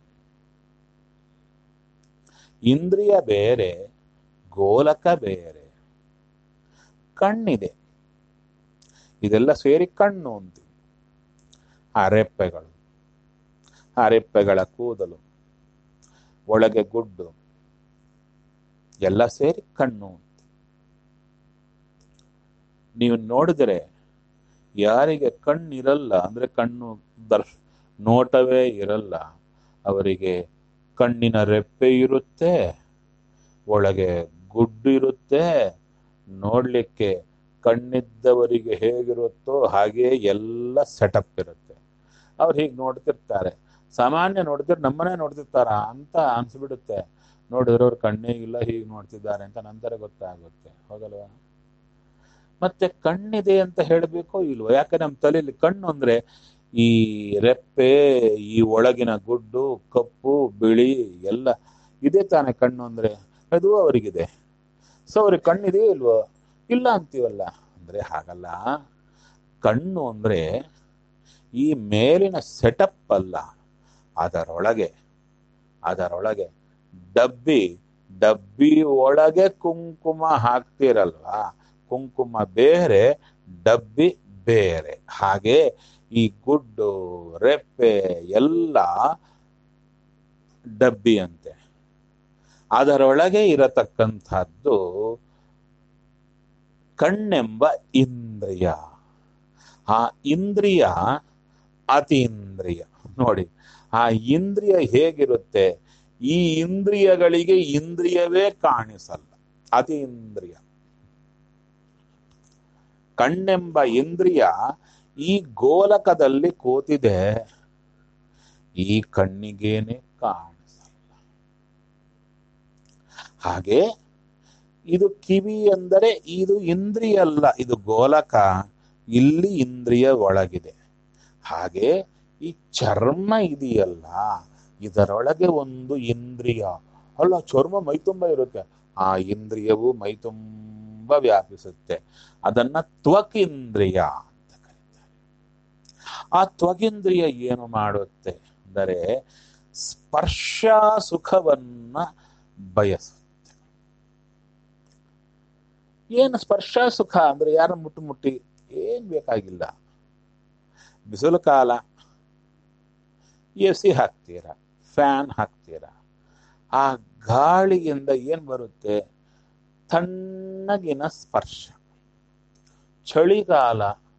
ಇಂದ್ರಿಯ ಬೇರೆ ಗೋಲಕ ಬೇರೆ ಕಣ್ಣಿದೆ ಇದೆಲ್ಲ ಸೇರಿ ಕಣ್ಣು ಅಂತೀವಿ ಆ ರೆಪ್ಪೆಗಳು ಆ ರೆಪ್ಪೆಗಳ ಕೂದಲು ಒಳಗೆ ಗುಡ್ಡು ಎಲ್ಲ ಸೇರಿ ಕಣ್ಣು ನೀವು ನೋಡಿದರೆ ಯಾರಿಗೆ ಕಣ್ಣಿರಲ್ಲ ಅಂದ್ರೆ ಕಣ್ಣು ದರ್ಶ ನೋಟವೇ ಇರಲ್ಲ ಅವರಿಗೆ ಕಣ್ಣಿನ ರೆಪ್ಪೆ ಇರುತ್ತೆ ಒಳಗೆ ಗುಡ್ಡು ಇರುತ್ತೆ ನೋಡ್ಲಿಕ್ಕೆ ಕಣ್ಣಿದ್ದವರಿಗೆ ಹೇಗಿರುತ್ತೋ ಹಾಗೆ ಎಲ್ಲ ಸೆಟಪ್ ಇರುತ್ತೆ ಅವ್ರು ಹೀಗೆ ನೋಡ್ತಿರ್ತಾರೆ ಸಾಮಾನ್ಯ ನೋಡ್ತಿರ್ ನಮ್ಮನೆ ನೋಡ್ತಿರ್ತಾರ ಅಂತ ಅನ್ಸ್ಬಿಡುತ್ತೆ ನೋಡಿದ್ರೆ ಅವ್ರು ಕಣ್ಣೇ ಇಲ್ಲ ಹೀಗೆ ನೋಡ್ತಿದ್ದಾರೆ ಅಂತ ನಂತರ ಗೊತ್ತಾಗುತ್ತೆ ಹೌದಲ್ವಾ ಮತ್ತೆ ಕಣ್ಣಿದೆ ಅಂತ ಹೇಳಬೇಕೋ ಇಲ್ವೋ ಯಾಕೆ ನಮ್ಮ ತಲೆಯಲ್ಲಿ ಕಣ್ಣು ಅಂದ್ರೆ ಈ ರೆಪ್ಪೆ ಈ ಒಳಗಿನ ಗುಡ್ಡು ಕಪ್ಪು ಬಿಳಿ ಎಲ್ಲ ಇದೇ ತಾನೇ ಕಣ್ಣು ಅಂದ್ರೆ ಅದು ಅವರಿಗಿದೆ ಸೊ ಅವ್ರಿಗೆ ಕಣ್ಣಿದೆಯೋ ಇಲ್ವೋ ಇಲ್ಲ ಅಂತೀವಲ್ಲ ಅಂದ್ರೆ ಹಾಗಲ್ಲ ಕಣ್ಣು ಅಂದ್ರೆ ಈ ಮೇಲಿನ ಸೆಟಪ್ ಅಲ್ಲ ಅದರೊಳಗೆ ಅದರೊಳಗೆ ಡಬ್ಬಿ ಡಬ್ಬಿ ಒಳಗೆ ಕುಂಕುಮ ಹಾಕ್ತಿರಲ್ವಾ ಕುಂಕುಮ ಬೇರೆ ಡಬ್ಬಿ ಬೇರೆ ಹಾಗೆ ಈ ಗುಡ್ಡು ರೆಪ್ಪೆ ಎಲ್ಲ ಡಬ್ಬಿ ಅಂತೆ ಅದರೊಳಗೆ ಇರತಕ್ಕಂಥದ್ದು ಕಣ್ಣೆಂಬ ಇಂದ್ರಿಯ ಆ ಇಂದ್ರಿಯ ಅತೀಂದ್ರಿಯ ನೋಡಿ ಆ ಇಂದ್ರಿಯ ಹೇಗಿರುತ್ತೆ ಈ ಇಂದ್ರಿಯಗಳಿಗೆ ಇಂದ್ರಿಯವೇ ಕಾಣಿಸಲ್ಲ ಅತೀಂದ್ರಿಯ ಕಣ್ಣೆಂಬ ಇಂದ್ರಿಯ ಈ ಗೋಲಕದಲ್ಲಿ ಕೂತಿದೆ ಈ ಕಣ್ಣಿಗೇನೆ ಕಾಣಿಸಲ್ಲ ಹಾಗೆ ಇದು ಕಿವಿ ಅಂದರೆ ಇದು ಇಂದ್ರಿಯ ಅಲ್ಲ ಇದು ಗೋಲಕ ಇಲ್ಲಿ ಇಂದ್ರಿಯ ಒಳಗಿದೆ ಹಾಗೆ ಈ ಚರ್ಮ ಇದೆಯಲ್ಲ ಇದರೊಳಗೆ ಒಂದು ಇಂದ್ರಿಯ ಅಲ್ಲ ಚರ್ಮ ಮೈತುಂಬ ಇರುತ್ತೆ ಆ ಇಂದ್ರಿಯವು ಮೈತುಂಬ ವ್ಯಾಪಿಸುತ್ತೆ ಅದನ್ನ ತ್ವಕಿಂದ್ರಿಯ ಅಂತ ಕರೀತಾರೆ ಆ ತ್ವಗಿಂದ್ರಿಯ ಏನು ಮಾಡುತ್ತೆ ಅಂದರೆ ಸ್ಪರ್ಶ ಸುಖವನ್ನ ಬಯಸುತ್ತೆ ಏನು ಸ್ಪರ್ಶ ಸುಖ ಅಂದ್ರೆ ಯಾರ ಮುಟ್ಟು ಮುಟ್ಟಿ ಏನ್ ಬೇಕಾಗಿಲ್ಲ ಬಿಸಿಲು ಕಾಲ ಎ ಸಿ ಹಾಕ್ತೀರ ಫ್ಯಾನ್ ಹಾಕ್ತೀರ ಆ ಗಾಳಿಯಿಂದ ಏನ್ ಬರುತ್ತೆ ತಣ್ಣಗಿನ ಸ್ಪರ್ಶ ಚಳಿಗಾಲ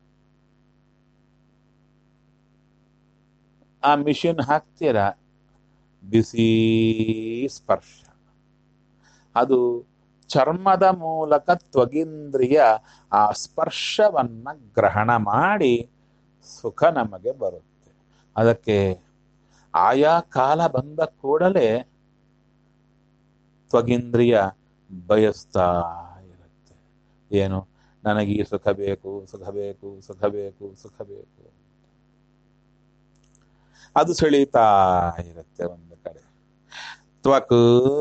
ಆ ಮಿಷಿನ್ ಹಾಕ್ತೀರ ಬಿಸಿ ಸ್ಪರ್ಶ ಅದು ಚರ್ಮದ ಮೂಲಕ ತ್ವಗಿಂದ್ರಿಯ ಆ ಸ್ಪರ್ಶವನ್ನ ಗ್ರಹಣ ಮಾಡಿ ಸುಖ ನಮಗೆ ಬರುತ್ತೆ ಅದಕ್ಕೆ ಆಯಾ ಕಾಲ ಬಂದ ಕೂಡಲೇ ತ್ವಗಿಂದ್ರಿಯ ಬಯಸ್ತಾ ಇರುತ್ತೆ ಏನು ನನಗೆ ಈ ಸುಖ ಬೇಕು ಸುಖ ಬೇಕು ಸುಖ ಬೇಕು ಸುಖ ಬೇಕು ಅದು ಸೆಳೀತಾ ಇರುತ್ತೆ ಒಂದು ಕಡೆ ತ್ವಕ್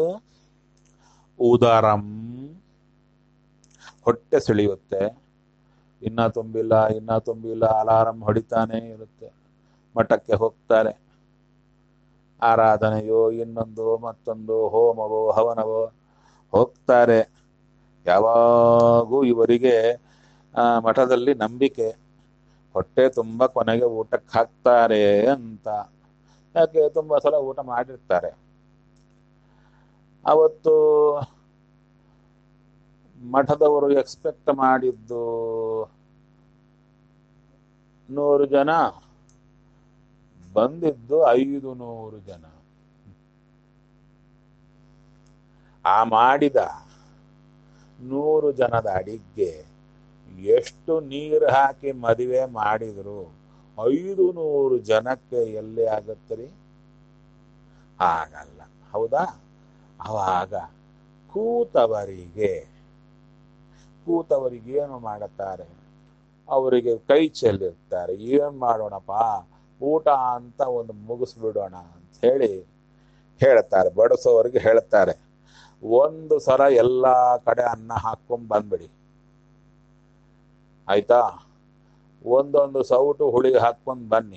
ಉದರಂ ಹೊಟ್ಟೆ ಸೆಳೆಯುತ್ತೆ ಇನ್ನ ತುಂಬಿಲ್ಲ ಇನ್ನ ತುಂಬಿಲ್ಲ ಅಲಾರಂ ಹೊಡಿತಾನೆ ಇರುತ್ತೆ ಮಠಕ್ಕೆ ಹೋಗ್ತಾರೆ ಆರಾಧನೆಯೋ ಇನ್ನೊಂದು ಮತ್ತೊಂದು ಹೋಮವೋ ಹವನವೋ ಹೋಗ್ತಾರೆ ಯಾವಾಗೂ ಇವರಿಗೆ ಆ ಮಠದಲ್ಲಿ ನಂಬಿಕೆ ಹೊಟ್ಟೆ ತುಂಬ ಕೊನೆಗೆ ಊಟಕ್ಕೆ ಹಾಕ್ತಾರೆ ಅಂತ ಯಾಕೆ ತುಂಬಾ ಸಲ ಊಟ ಮಾಡಿರ್ತಾರೆ ಅವತ್ತು ಮಠದವರು ಎಕ್ಸ್ಪೆಕ್ಟ್ ಮಾಡಿದ್ದು ನೂರು ಜನ ಬಂದಿದ್ದು ಐದು ನೂರು ಜನ ಆ ಮಾಡಿದ ನೂರು ಜನದ ಅಡಿಗೆ ಎಷ್ಟು ನೀರು ಹಾಕಿ ಮದುವೆ ಮಾಡಿದ್ರು ಐದು ನೂರು ಜನಕ್ಕೆ ಎಲ್ಲಿ ಆಗತ್ತರಿ ಆಗಲ್ಲ ಹೌದಾ ಅವಾಗ ಕೂತವರಿಗೆ ಕೂತವರಿಗೆ ಏನು ಮಾಡುತ್ತಾರೆ ಅವರಿಗೆ ಕೈ ಚೆಲ್ಲಿರ್ತಾರೆ ಏನ್ ಮಾಡೋಣಪ್ಪ ಊಟ ಅಂತ ಒಂದು ಮುಗಿಸ್ಬಿಡೋಣ ಅಂತ ಹೇಳಿ ಹೇಳ್ತಾರೆ ಬಡಿಸೋರಿಗೆ ಹೇಳ್ತಾರೆ ಒಂದು ಸಲ ಎಲ್ಲಾ ಕಡೆ ಅನ್ನ ಹಾಕೊಂಡ್ ಬಂದ್ಬಿಡಿ ಆಯ್ತಾ ಒಂದೊಂದು ಸೌಟು ಹುಳಿ ಹಾಕೊಂಡ್ ಬನ್ನಿ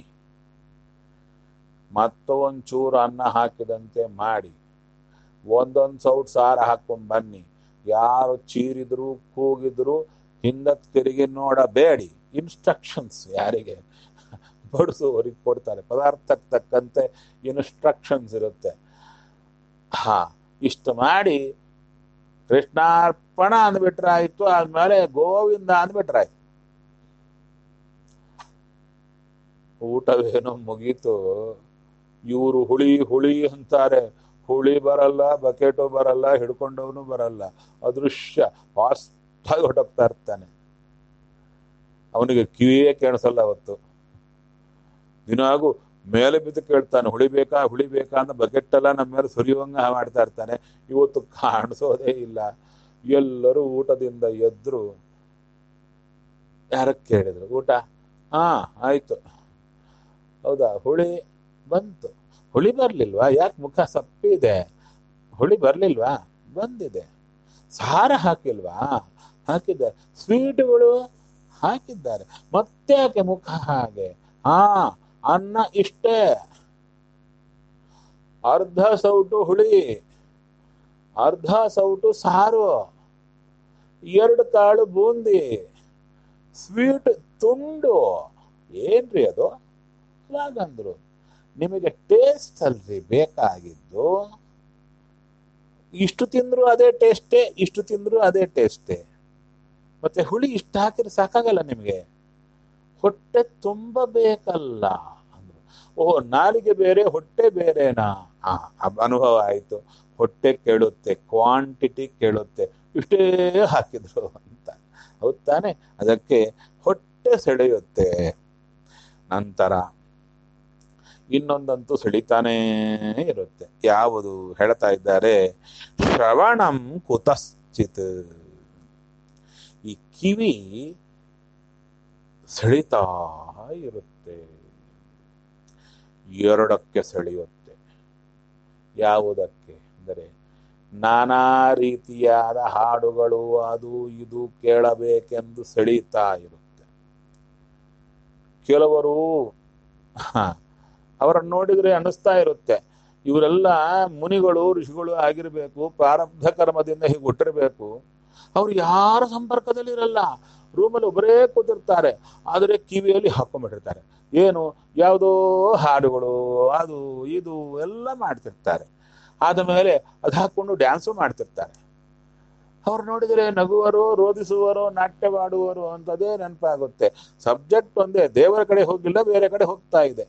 ಮತ್ತೊಂದು ಚೂರು ಅನ್ನ ಹಾಕಿದಂತೆ ಮಾಡಿ ಒಂದೊಂದು ಸೌಟ್ ಸಾರ ಹಾಕೊಂಡ್ ಬನ್ನಿ ಯಾರು ಚೀರಿದ್ರು ಕೂಗಿದ್ರು ಹಿಂದಕ್ಕೆ ತಿರುಗಿ ನೋಡಬೇಡಿ ಇನ್ಸ್ಟ್ರಕ್ಷನ್ಸ್ ಯಾರಿಗೆ ಬಡಿಸುವವರಿಗೆ ಕೊಡ್ತಾರೆ ಪದಾರ್ಥಕ್ಕೆ ತಕ್ಕಂತೆ ಇನ್ಸ್ಟ್ರಕ್ಷನ್ಸ್ ಇರುತ್ತೆ ಹಾ ಇಷ್ಟು ಮಾಡಿ ಕೃಷ್ಣಾರ್ಪಣ ಅಂದ್ಬಿಟ್ರಾಯ್ತು ಆದ್ಮೇಲೆ ಗೋವಿಂದ ಅಂದ್ಬಿಟ್ರಾಯ್ತು ಊಟವೇನೋ ಮುಗೀತು ಇವರು ಹುಳಿ ಹುಳಿ ಅಂತಾರೆ ಹುಳಿ ಬರಲ್ಲ ಬಕೆಟು ಬರಲ್ಲ ಹಿಡ್ಕೊಂಡವನು ಬರಲ್ಲ ಅದೃಶ್ಯ ಫಾಸ್ಟಾಗಿ ಹೊಟ್ಟೋಗ್ತಾ ಇರ್ತಾನೆ ಅವನಿಗೆ ಕಿವಿಯೇ ಕೇಳಿಸಲ್ಲ ಅವತ್ತು ದಿನಾಗೂ ಮೇಲೆ ಬಿದ್ದು ಕೇಳ್ತಾನೆ ಹುಳಿ ಬೇಕಾ ಹುಳಿ ಬೇಕಾ ಅಂತ ಬಕೆಟ್ ಎಲ್ಲ ನಮ್ಮ ಮೇಲೆ ಸುರಿಯುವಂಗ ಮಾಡ್ತಾ ಇರ್ತಾನೆ ಇವತ್ತು ಕಾಣಿಸೋದೇ ಇಲ್ಲ ಎಲ್ಲರೂ ಊಟದಿಂದ ಎದ್ರು ಯಾರ ಕೇಳಿದ್ರು ಊಟ ಹಾ ಆಯ್ತು ಹೌದಾ ಹುಳಿ ಬಂತು ಹುಳಿ ಬರ್ಲಿಲ್ವಾ ಯಾಕೆ ಮುಖ ಸಪ್ಪಿದೆ ಹುಳಿ ಬರ್ಲಿಲ್ವಾ ಬಂದಿದೆ ಸಾರ ಹಾಕಿಲ್ವಾ ಹಾಕಿದ್ದಾರೆ ಸ್ವೀಟ್ಗಳು ಹಾಕಿದ್ದಾರೆ ಮತ್ತೆ ಯಾಕೆ ಮುಖ ಹಾಗೆ ಹಾ ಅನ್ನ ಇಷ್ಟೇ ಅರ್ಧ ಸೌಟು ಹುಳಿ ಅರ್ಧ ಸೌಟು ಸಾರು ಎರಡು ಕಾಳು ಬೂಂದಿ ಸ್ವೀಟ್ ತುಂಡು ಏನ್ರಿ ಅದು ಹಾಗಂದ್ರು ನಿಮಗೆ ಟೇಸ್ಟ್ ಅಲ್ರಿ ಬೇಕಾಗಿದ್ದು ಇಷ್ಟು ತಿಂದ್ರು ಅದೇ ಟೇಸ್ಟೇ ಇಷ್ಟು ತಿಂದ್ರು ಅದೇ ಟೇಸ್ಟೇ ಮತ್ತೆ ಹುಳಿ ಇಷ್ಟ ಹಾಕಿದ್ರೆ ಸಾಕಾಗಲ್ಲ ನಿಮಗೆ ಹೊಟ್ಟೆ ತುಂಬ ಬೇಕಲ್ಲ ಅಂದ್ರು ಓಹೋ ನಾಲಿಗೆ ಬೇರೆ ಹೊಟ್ಟೆ ಬೇರೆನಾ ಆ ಅಬ್- ಅನುಭವ ಆಯ್ತು ಹೊಟ್ಟೆ ಕೇಳುತ್ತೆ ಕ್ವಾಂಟಿಟಿ ಕೇಳುತ್ತೆ ಇಷ್ಟೇ ಹಾಕಿದ್ರು ಅಂತ ಹೌದ್ ತಾನೆ ಅದಕ್ಕೆ ಹೊಟ್ಟೆ ಸೆಳೆಯುತ್ತೆ ನಂತರ ಇನ್ನೊಂದಂತೂ ಸೆಳಿತಾನೇ ಇರುತ್ತೆ ಯಾವುದು ಹೇಳ್ತಾ ಇದ್ದಾರೆ ಶ್ರವಣಂ ಕುತಶ್ಚಿತ್ ಈ ಕಿವಿ ಸೆಳಿತಾ ಇರುತ್ತೆ ಎರಡಕ್ಕೆ ಸೆಳೆಯುತ್ತೆ ಯಾವುದಕ್ಕೆ ಅಂದರೆ ನಾನಾ ರೀತಿಯಾದ ಹಾಡುಗಳು ಅದು ಇದು ಕೇಳಬೇಕೆಂದು ಸೆಳೀತಾ ಇರುತ್ತೆ ಕೆಲವರು ಹ, ಅವರನ್ನು ನೋಡಿದ್ರೆ ಅನ್ನಿಸ್ತಾ ಇರುತ್ತೆ ಇವರೆಲ್ಲ ಮುನಿಗಳು ಋಷಿಗಳು ಆಗಿರ್ಬೇಕು ಪ್ರಾರಬ್ಧ ಕರ್ಮದಿಂದ ಹೀಗೆ ಹುಟ್ಟಿರ್ಬೇಕು ಅವ್ರು ಯಾರ ಸಂಪರ್ಕದಲ್ಲಿ ಇರಲ್ಲ ರೂಮಲ್ಲಿ ಒಬ್ಬರೇ ಕೂತಿರ್ತಾರೆ ಆದರೆ ಕಿವಿಯಲ್ಲಿ ಹಾಕೊಂಡ್ಬಿಟ್ಟಿರ್ತಾರೆ ಏನು ಯಾವುದೋ ಹಾಡುಗಳು ಅದು ಇದು ಎಲ್ಲ ಮಾಡ್ತಿರ್ತಾರೆ ಆದ ಮೇಲೆ ಅದು ಹಾಕೊಂಡು ಡ್ಯಾನ್ಸು ಮಾಡ್ತಿರ್ತಾರೆ ಅವ್ರು ನೋಡಿದರೆ ನಗುವರು ರೋಧಿಸುವರು ನಾಟ್ಯವಾಡುವರು ಅಂತದೇ ನೆನಪಾಗುತ್ತೆ ಸಬ್ಜೆಕ್ಟ್ ಒಂದೇ ದೇವರ ಕಡೆ ಹೋಗಿಲ್ಲ ಬೇರೆ ಕಡೆ ಹೋಗ್ತಾ ಇದೆ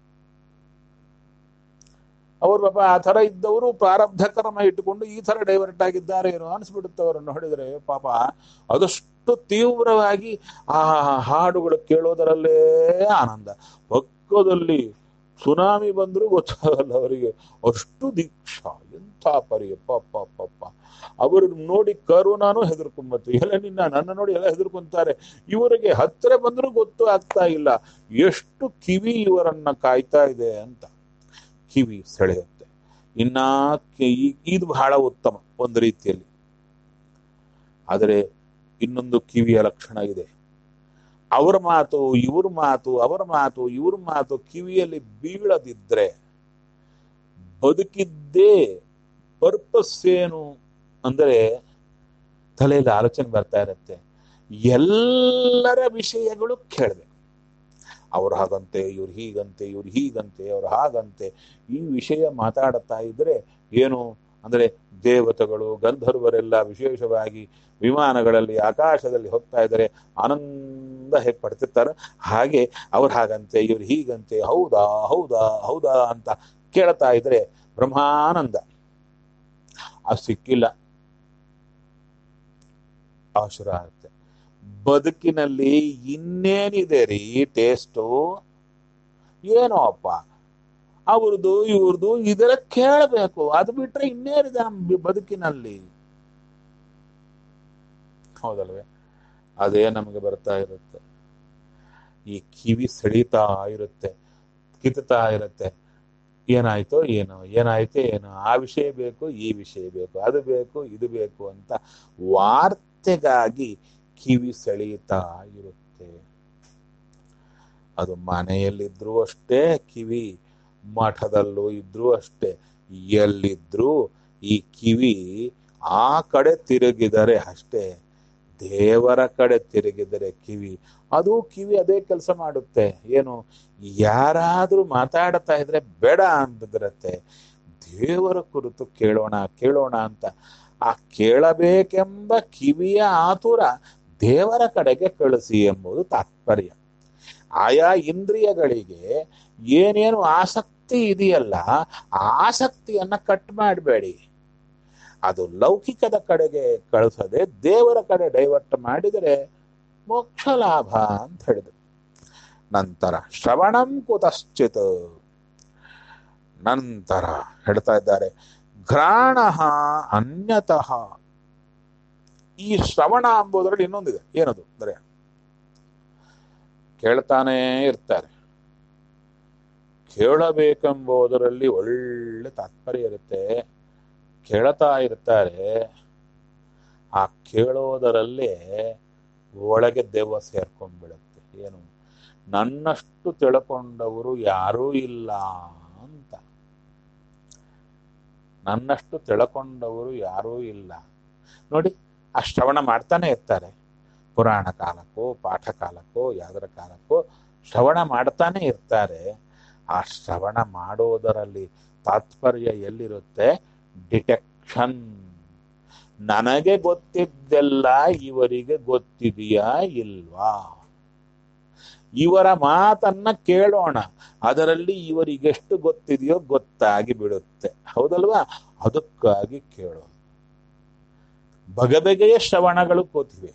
ಅವ್ರು ಪಾಪ ಆ ಥರ ಇದ್ದವರು ಪ್ರಾರಬ್ಧ ಕರ್ಮ ಇಟ್ಟುಕೊಂಡು ಈ ಥರ ಡೈವರ್ಟ್ ಆಗಿದ್ದಾರೆ ಏನೋ ಅನಿಸ್ಬಿಡುತ್ತೆ ಅವ್ರನ್ನ ನೋಡಿದರೆ ಪಾಪ ಅದಷ್ಟು ತೀವ್ರವಾಗಿ ಆ ಹಾಡುಗಳು ಕೇಳೋದರಲ್ಲೇ ಆನಂದ ಪಕ್ಕದಲ್ಲಿ ಸುನಾಮಿ ಬಂದರೂ ಗೊತ್ತಾಗಲ್ಲ ಅವರಿಗೆ ಅಷ್ಟು ದೀಕ್ಷಾ ಎಂಥ ಪರಿ ಪಪ್ಪ ಪಪ್ಪ ಅವರು ನೋಡಿ ಕರುಣಾನು ಹೆದರ್ಕೊಂಬತ್ತು ಎಲ್ಲ ನಿನ್ನ ನನ್ನ ನೋಡಿ ಎಲ್ಲ ಹೆದರ್ಕೊಂತಾರೆ ಇವರಿಗೆ ಹತ್ತಿರ ಬಂದರೂ ಗೊತ್ತು ಆಗ್ತಾ ಇಲ್ಲ ಎಷ್ಟು ಕಿವಿ ಇವರನ್ನ ಕಾಯ್ತಾ ಇದೆ ಅಂತ ಕಿವಿ ಸೆಳೆಯುತ್ತೆ ಇನ್ನ ಕಿ- ಈ- ಇದು ಬಹಳ ಉತ್ತಮ ಒಂದು ರೀತಿಯಲ್ಲಿ ಆದರೆ ಇನ್ನೊಂದು ಕಿವಿಯ ಲಕ್ಷಣ ಇದೆ ಅವರ ಮಾತು ಇವ್ರ ಮಾತು ಅವರ ಮಾತು ಇವ್ರ ಮಾತು ಕಿವಿಯಲ್ಲಿ ಬೀಳದಿದ್ರೆ ಬದುಕಿದ್ದೇ ಪರ್ಪಸ್ ಏನು ಅಂದರೆ ತಲೆಯಲ್ಲಿ ಆಲೋಚನೆ ಬರ್ತಾ ಇರುತ್ತೆ ಎಲ್ಲರ ವಿಷಯಗಳು ಕೇಳಬೇಕು ಅವ್ರು ಹಾಗಂತೆ ಇವ್ರು ಹೀಗಂತೆ ಇವ್ರು ಹೀಗಂತೆ ಅವ್ರು ಹಾಗಂತೆ ಈ ವಿಷಯ ಮಾತಾಡುತ್ತಾ ಇದ್ರೆ ಏನು ಅಂದ್ರೆ ದೇವತೆಗಳು ಗಂಧರ್ವರೆಲ್ಲ ವಿಶೇಷವಾಗಿ ವಿಮಾನಗಳಲ್ಲಿ ಆಕಾಶದಲ್ಲಿ ಹೋಗ್ತಾ ಇದ್ದಾರೆ ಆನಂದ ಹೇಗೆ ಪಡ್ತಿರ್ತಾರೆ ಹಾಗೆ ಅವ್ರು ಹಾಗಂತೆ ಇವ್ರು ಹೀಗಂತೆ ಹೌದಾ ಹೌದಾ ಹೌದಾ ಅಂತ ಕೇಳ್ತಾ ಇದ್ರೆ ಬ್ರಹ್ಮಾನಂದ ಆ ಸಿಕ್ಕಿಲ್ಲ ಅವಸರ ಆಗುತ್ತೆ ಬದುಕಿನಲ್ಲಿ ಇನ್ನೇನಿದೆ ರೀ ಟೇಸ್ಟು ಏನೋ ಅಪ್ಪ ಅವ್ರದ್ದು ಇವ್ರದ್ದು ಇದೆಲ್ಲ ಕೇಳಬೇಕು ಅದು ಬಿಟ್ರೆ ಇನ್ನೇನಿದೆ ನಮ್ಮ ಬದುಕಿನಲ್ಲಿ ಹೌದಲ್ವೇ ಅದೇ ನಮಗೆ ಬರ್ತಾ ಇರುತ್ತೆ ಈ ಕಿವಿ ಸೆಳೀತಾ ಇರುತ್ತೆ ಕಿತ್ತಾ ಇರುತ್ತೆ ಏನಾಯ್ತೋ ಏನೋ ಏನಾಯ್ತೋ ಏನೋ ಆ ವಿಷಯ ಬೇಕು ಈ ವಿಷಯ ಬೇಕು ಅದು ಬೇಕು ಇದು ಬೇಕು ಅಂತ ವಾರ್ತೆಗಾಗಿ ಕಿವಿ ಸೆಳೀತಾ ಇರುತ್ತೆ ಅದು ಮನೆಯಲ್ಲಿದ್ರೂ ಅಷ್ಟೇ ಕಿವಿ ಮಠದಲ್ಲೂ ಇದ್ರೂ ಅಷ್ಟೇ ಎಲ್ಲಿದ್ರೂ ಈ ಕಿವಿ ಆ ಕಡೆ ತಿರುಗಿದರೆ ಅಷ್ಟೇ ದೇವರ ಕಡೆ ತಿರುಗಿದರೆ ಕಿವಿ ಅದು ಕಿವಿ ಅದೇ ಕೆಲಸ ಮಾಡುತ್ತೆ ಏನು ಯಾರಾದ್ರೂ ಮಾತಾಡ್ತಾ ಇದ್ರೆ ಬೇಡ ಅಂದಿರತ್ತೆ ದೇವರ ಕುರಿತು ಕೇಳೋಣ ಕೇಳೋಣ ಅಂತ ಆ ಕೇಳಬೇಕೆಂಬ ಕಿವಿಯ ಆತುರ ದೇವರ ಕಡೆಗೆ ಕಳಿಸಿ ಎಂಬುದು ತಾತ್ಪರ್ಯ ಆಯಾ ಇಂದ್ರಿಯಗಳಿಗೆ ಏನೇನು ಆಸಕ್ತಿ ಇದೆಯಲ್ಲ ಆ ಆಸಕ್ತಿಯನ್ನ ಕಟ್ ಮಾಡಬೇಡಿ ಅದು ಲೌಕಿಕದ ಕಡೆಗೆ ಕಳಿಸದೆ ದೇವರ ಕಡೆ ಡೈವರ್ಟ್ ಮಾಡಿದರೆ ಮೋಕ್ಷ ಲಾಭ ಅಂತ ಹೇಳಿದ್ರು ನಂತರ ಶ್ರವಣಂ ಕುತಶ್ಚಿತ್ ನಂತರ ಹೇಳ್ತಾ ಇದ್ದಾರೆ ಘ್ರಾಣ ಅನ್ಯತಃ ಈ ಶ್ರವಣ ಎಂಬುದರಲ್ಲಿ ಇನ್ನೊಂದಿದೆ ಏನದು ಅಂದರೆ ಕೇಳ್ತಾನೇ ಇರ್ತಾರೆ ಕೇಳಬೇಕೆಂಬುದರಲ್ಲಿ ಒಳ್ಳೆ ತಾತ್ಪರ್ಯ ಇರುತ್ತೆ ಕೇಳ್ತಾ ಇರ್ತಾರೆ ಆ ಕೇಳೋದರಲ್ಲೇ ಒಳಗೆ ದೆವ್ವ ಸೇರ್ಕೊಂಡ್ಬಿಡುತ್ತೆ ಏನು ನನ್ನಷ್ಟು ತಿಳ್ಕೊಂಡವರು ಯಾರೂ ಇಲ್ಲ ಅಂತ ನನ್ನಷ್ಟು ತಿಳ್ಕೊಂಡವರು ಯಾರೂ ಇಲ್ಲ ನೋಡಿ ಆ ಶ್ರವಣ ಮಾಡ್ತಾನೆ ಇರ್ತಾರೆ ಪುರಾಣ ಕಾಲಕ್ಕೋ ಪಾಠ ಕಾಲಕ್ಕೋ ಯಾವ್ದರ ಕಾಲಕ್ಕೋ ಶ್ರವಣ ಮಾಡ್ತಾನೆ ಇರ್ತಾರೆ ಆ ಶ್ರವಣ ಮಾಡೋದರಲ್ಲಿ ತಾತ್ಪರ್ಯ ಎಲ್ಲಿರುತ್ತೆ ಡಿಟೆಕ್ಷನ್ ನನಗೆ ಗೊತ್ತಿದ್ದೆಲ್ಲ ಇವರಿಗೆ ಗೊತ್ತಿದೆಯಾ ಇಲ್ವಾ ಇವರ ಮಾತನ್ನ ಕೇಳೋಣ ಅದರಲ್ಲಿ ಇವರಿಗೆಷ್ಟು ಗೊತ್ತಿದೆಯೋ ಗೊತ್ತಾಗಿ ಬಿಡುತ್ತೆ ಹೌದಲ್ವಾ ಅದಕ್ಕಾಗಿ ಕೇಳೋದು ಬಗೆಬಗೆಯ ಶ್ರವಣಗಳು ಕೂತಿವೆ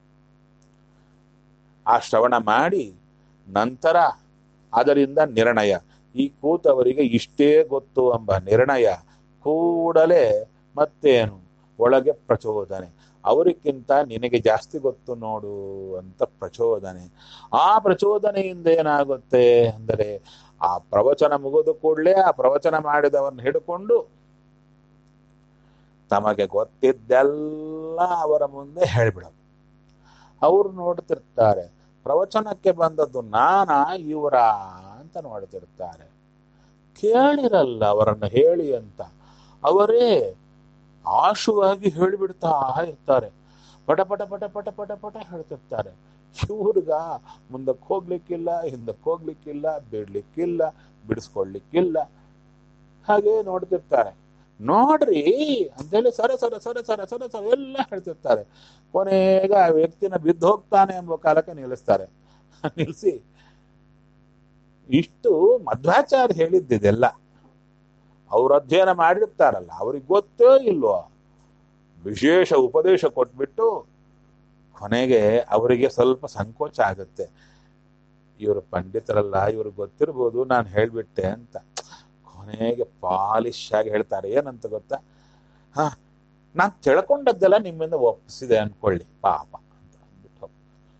ಆ ಶ್ರವಣ ಮಾಡಿ ನಂತರ ಅದರಿಂದ ನಿರ್ಣಯ ಈ ಕೂತವರಿಗೆ ಇಷ್ಟೇ ಗೊತ್ತು ಎಂಬ ನಿರ್ಣಯ ಕೂಡಲೇ ಮತ್ತೇನು ಒಳಗೆ ಪ್ರಚೋದನೆ ಅವರಿಗಿಂತ ನಿನಗೆ ಜಾಸ್ತಿ ಗೊತ್ತು ನೋಡು ಅಂತ ಪ್ರಚೋದನೆ ಆ ಪ್ರಚೋದನೆಯಿಂದ ಏನಾಗುತ್ತೆ ಅಂದರೆ ಆ ಪ್ರವಚನ ಮುಗಿದ ಕೂಡಲೇ ಆ ಪ್ರವಚನ ಮಾಡಿದವನ್ನ ಹಿಡ್ಕೊಂಡು ತಮಗೆ ಗೊತ್ತಿದ್ದೆಲ್ಲ ಅವರ ಮುಂದೆ ಹೇಳ್ಬಿಡೋದು ಅವ್ರು ನೋಡ್ತಿರ್ತಾರೆ ಪ್ರವಚನಕ್ಕೆ ಬಂದದ್ದು ನಾನಾ ಇವರ ಅಂತ ನೋಡ್ತಿರ್ತಾರೆ ಕೇಳಿರಲ್ಲ ಅವರನ್ನು ಹೇಳಿ ಅಂತ ಅವರೇ ಆಶುವಾಗಿ ಹೇಳಿಬಿಡ್ತಾ ಇರ್ತಾರೆ ಪಟ ಪಟ ಪಟ ಪಟ ಪಟ ಪಟ ಹೇಳ್ತಿರ್ತಾರೆ ಇವ್ರಿಗ ಮುಂದಕ್ಕೆ ಹೋಗ್ಲಿಕ್ಕಿಲ್ಲ ಹಿಂದಕ್ಕೆ ಹೋಗ್ಲಿಕ್ಕಿಲ್ಲ ಬಿಡ್ಲಿಕ್ಕಿಲ್ಲ ಬಿಡಿಸ್ಕೊಳ್ಲಿಕ್ಕಿಲ್ಲ ಹಾಗೆ ನೋಡ್ತಿರ್ತಾರೆ ನೋಡ್ರಿ ಅಂತೇಳಿ ಸರ ಸರ ಸರ ಸರ ಸರ ಸರ ಎಲ್ಲ ಹೇಳ್ತಿರ್ತಾರೆ ಕೊನೆಗೆ ಆ ವ್ಯಕ್ತಿನ ಬಿದ್ದು ಹೋಗ್ತಾನೆ ಎಂಬ ಕಾಲಕ್ಕೆ ನಿಲ್ಲಿಸ್ತಾರೆ ನಿಲ್ಲಿಸಿ ಇಷ್ಟು ಮಧ್ವಾಚಾರ್ಯ ಹೇಳಿದ್ದಿದೆಲ್ಲ ಅವ್ರ ಅಧ್ಯಯನ ಮಾಡಿರ್ತಾರಲ್ಲ ಅವ್ರಿಗೆ ಗೊತ್ತೋ ಇಲ್ವೋ ವಿಶೇಷ ಉಪದೇಶ ಕೊಟ್ಬಿಟ್ಟು ಕೊನೆಗೆ ಅವರಿಗೆ ಸ್ವಲ್ಪ ಸಂಕೋಚ ಆಗುತ್ತೆ ಇವರು ಪಂಡಿತರಲ್ಲ ಇವ್ರಿಗೆ ಗೊತ್ತಿರ್ಬೋದು ನಾನು ಹೇಳ್ಬಿಟ್ಟೆ ಅಂತ ಕೊನೆಗೆ ಪಾಲಿಶ್ ಆಗಿ ಹೇಳ್ತಾರೆ ಏನಂತ ಗೊತ್ತಾ ಹಾ ನಾನ್ ತಿಳ್ಕೊಂಡದ್ದೆಲ್ಲ ನಿಮ್ಮಿಂದ ಒಪ್ಪಿಸಿದೆ ಅನ್ಕೊಳ್ಳಿ ಪಾಪ ಅಂತ ಅಂದ್ಬಿಟ್ಟು ಹೋಗ್ತಾರೆ.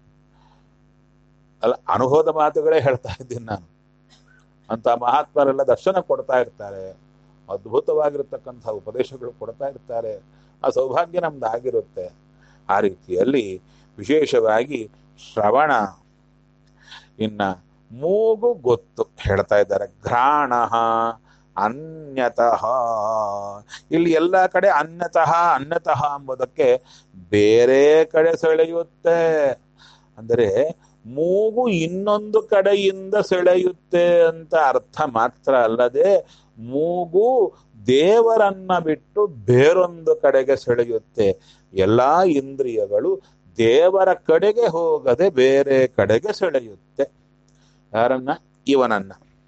ಅಲ್ಲ ಅನುಭವದ ಮಾತುಗಳೇ ಹೇಳ್ತಾ ಇದ್ದೀನಿ ನಾನು ಅಂತ ಮಹಾತ್ಮರೆಲ್ಲ ದರ್ಶನ ಕೊಡ್ತಾ ಇರ್ತಾರೆ ಅದ್ಭುತವಾಗಿರ್ತಕ್ಕಂಥ ಉಪದೇಶಗಳು ಕೊಡ್ತಾ ಇರ್ತಾರೆ ಆ ಸೌಭಾಗ್ಯ ನಮ್ದು ಆಗಿರುತ್ತೆ ಆ ರೀತಿಯಲ್ಲಿ ವಿಶೇಷವಾಗಿ ಶ್ರವಣ ಇನ್ನ ಮೂಗು ಗೊತ್ತು ಹೇಳ್ತಾ ಇದ್ದಾರೆ ಘ್ರಾಣ ಅನ್ಯತಃ ಇಲ್ಲಿ ಎಲ್ಲ ಕಡೆ ಅನ್ಯತಃ ಅನ್ಯತಃ ಎಂಬುದಕ್ಕೆ ಬೇರೆ ಕಡೆ ಸೆಳೆಯುತ್ತೆ ಅಂದರೆ ಮೂಗು ಇನ್ನೊಂದು ಕಡೆಯಿಂದ ಸೆಳೆಯುತ್ತೆ ಅಂತ ಅರ್ಥ ಮಾತ್ರ ಅಲ್ಲದೆ ಮೂಗು ದೇವರನ್ನ ಬಿಟ್ಟು ಬೇರೊಂದು ಕಡೆಗೆ ಸೆಳೆಯುತ್ತೆ ಎಲ್ಲಾ ಇಂದ್ರಿಯಗಳು ದೇವರ ಕಡೆಗೆ ಹೋಗದೆ ಬೇರೆ ಕಡೆಗೆ ಸೆಳೆಯುತ್ತೆ ಯಾರನ್ನ ಇವನನ್ನ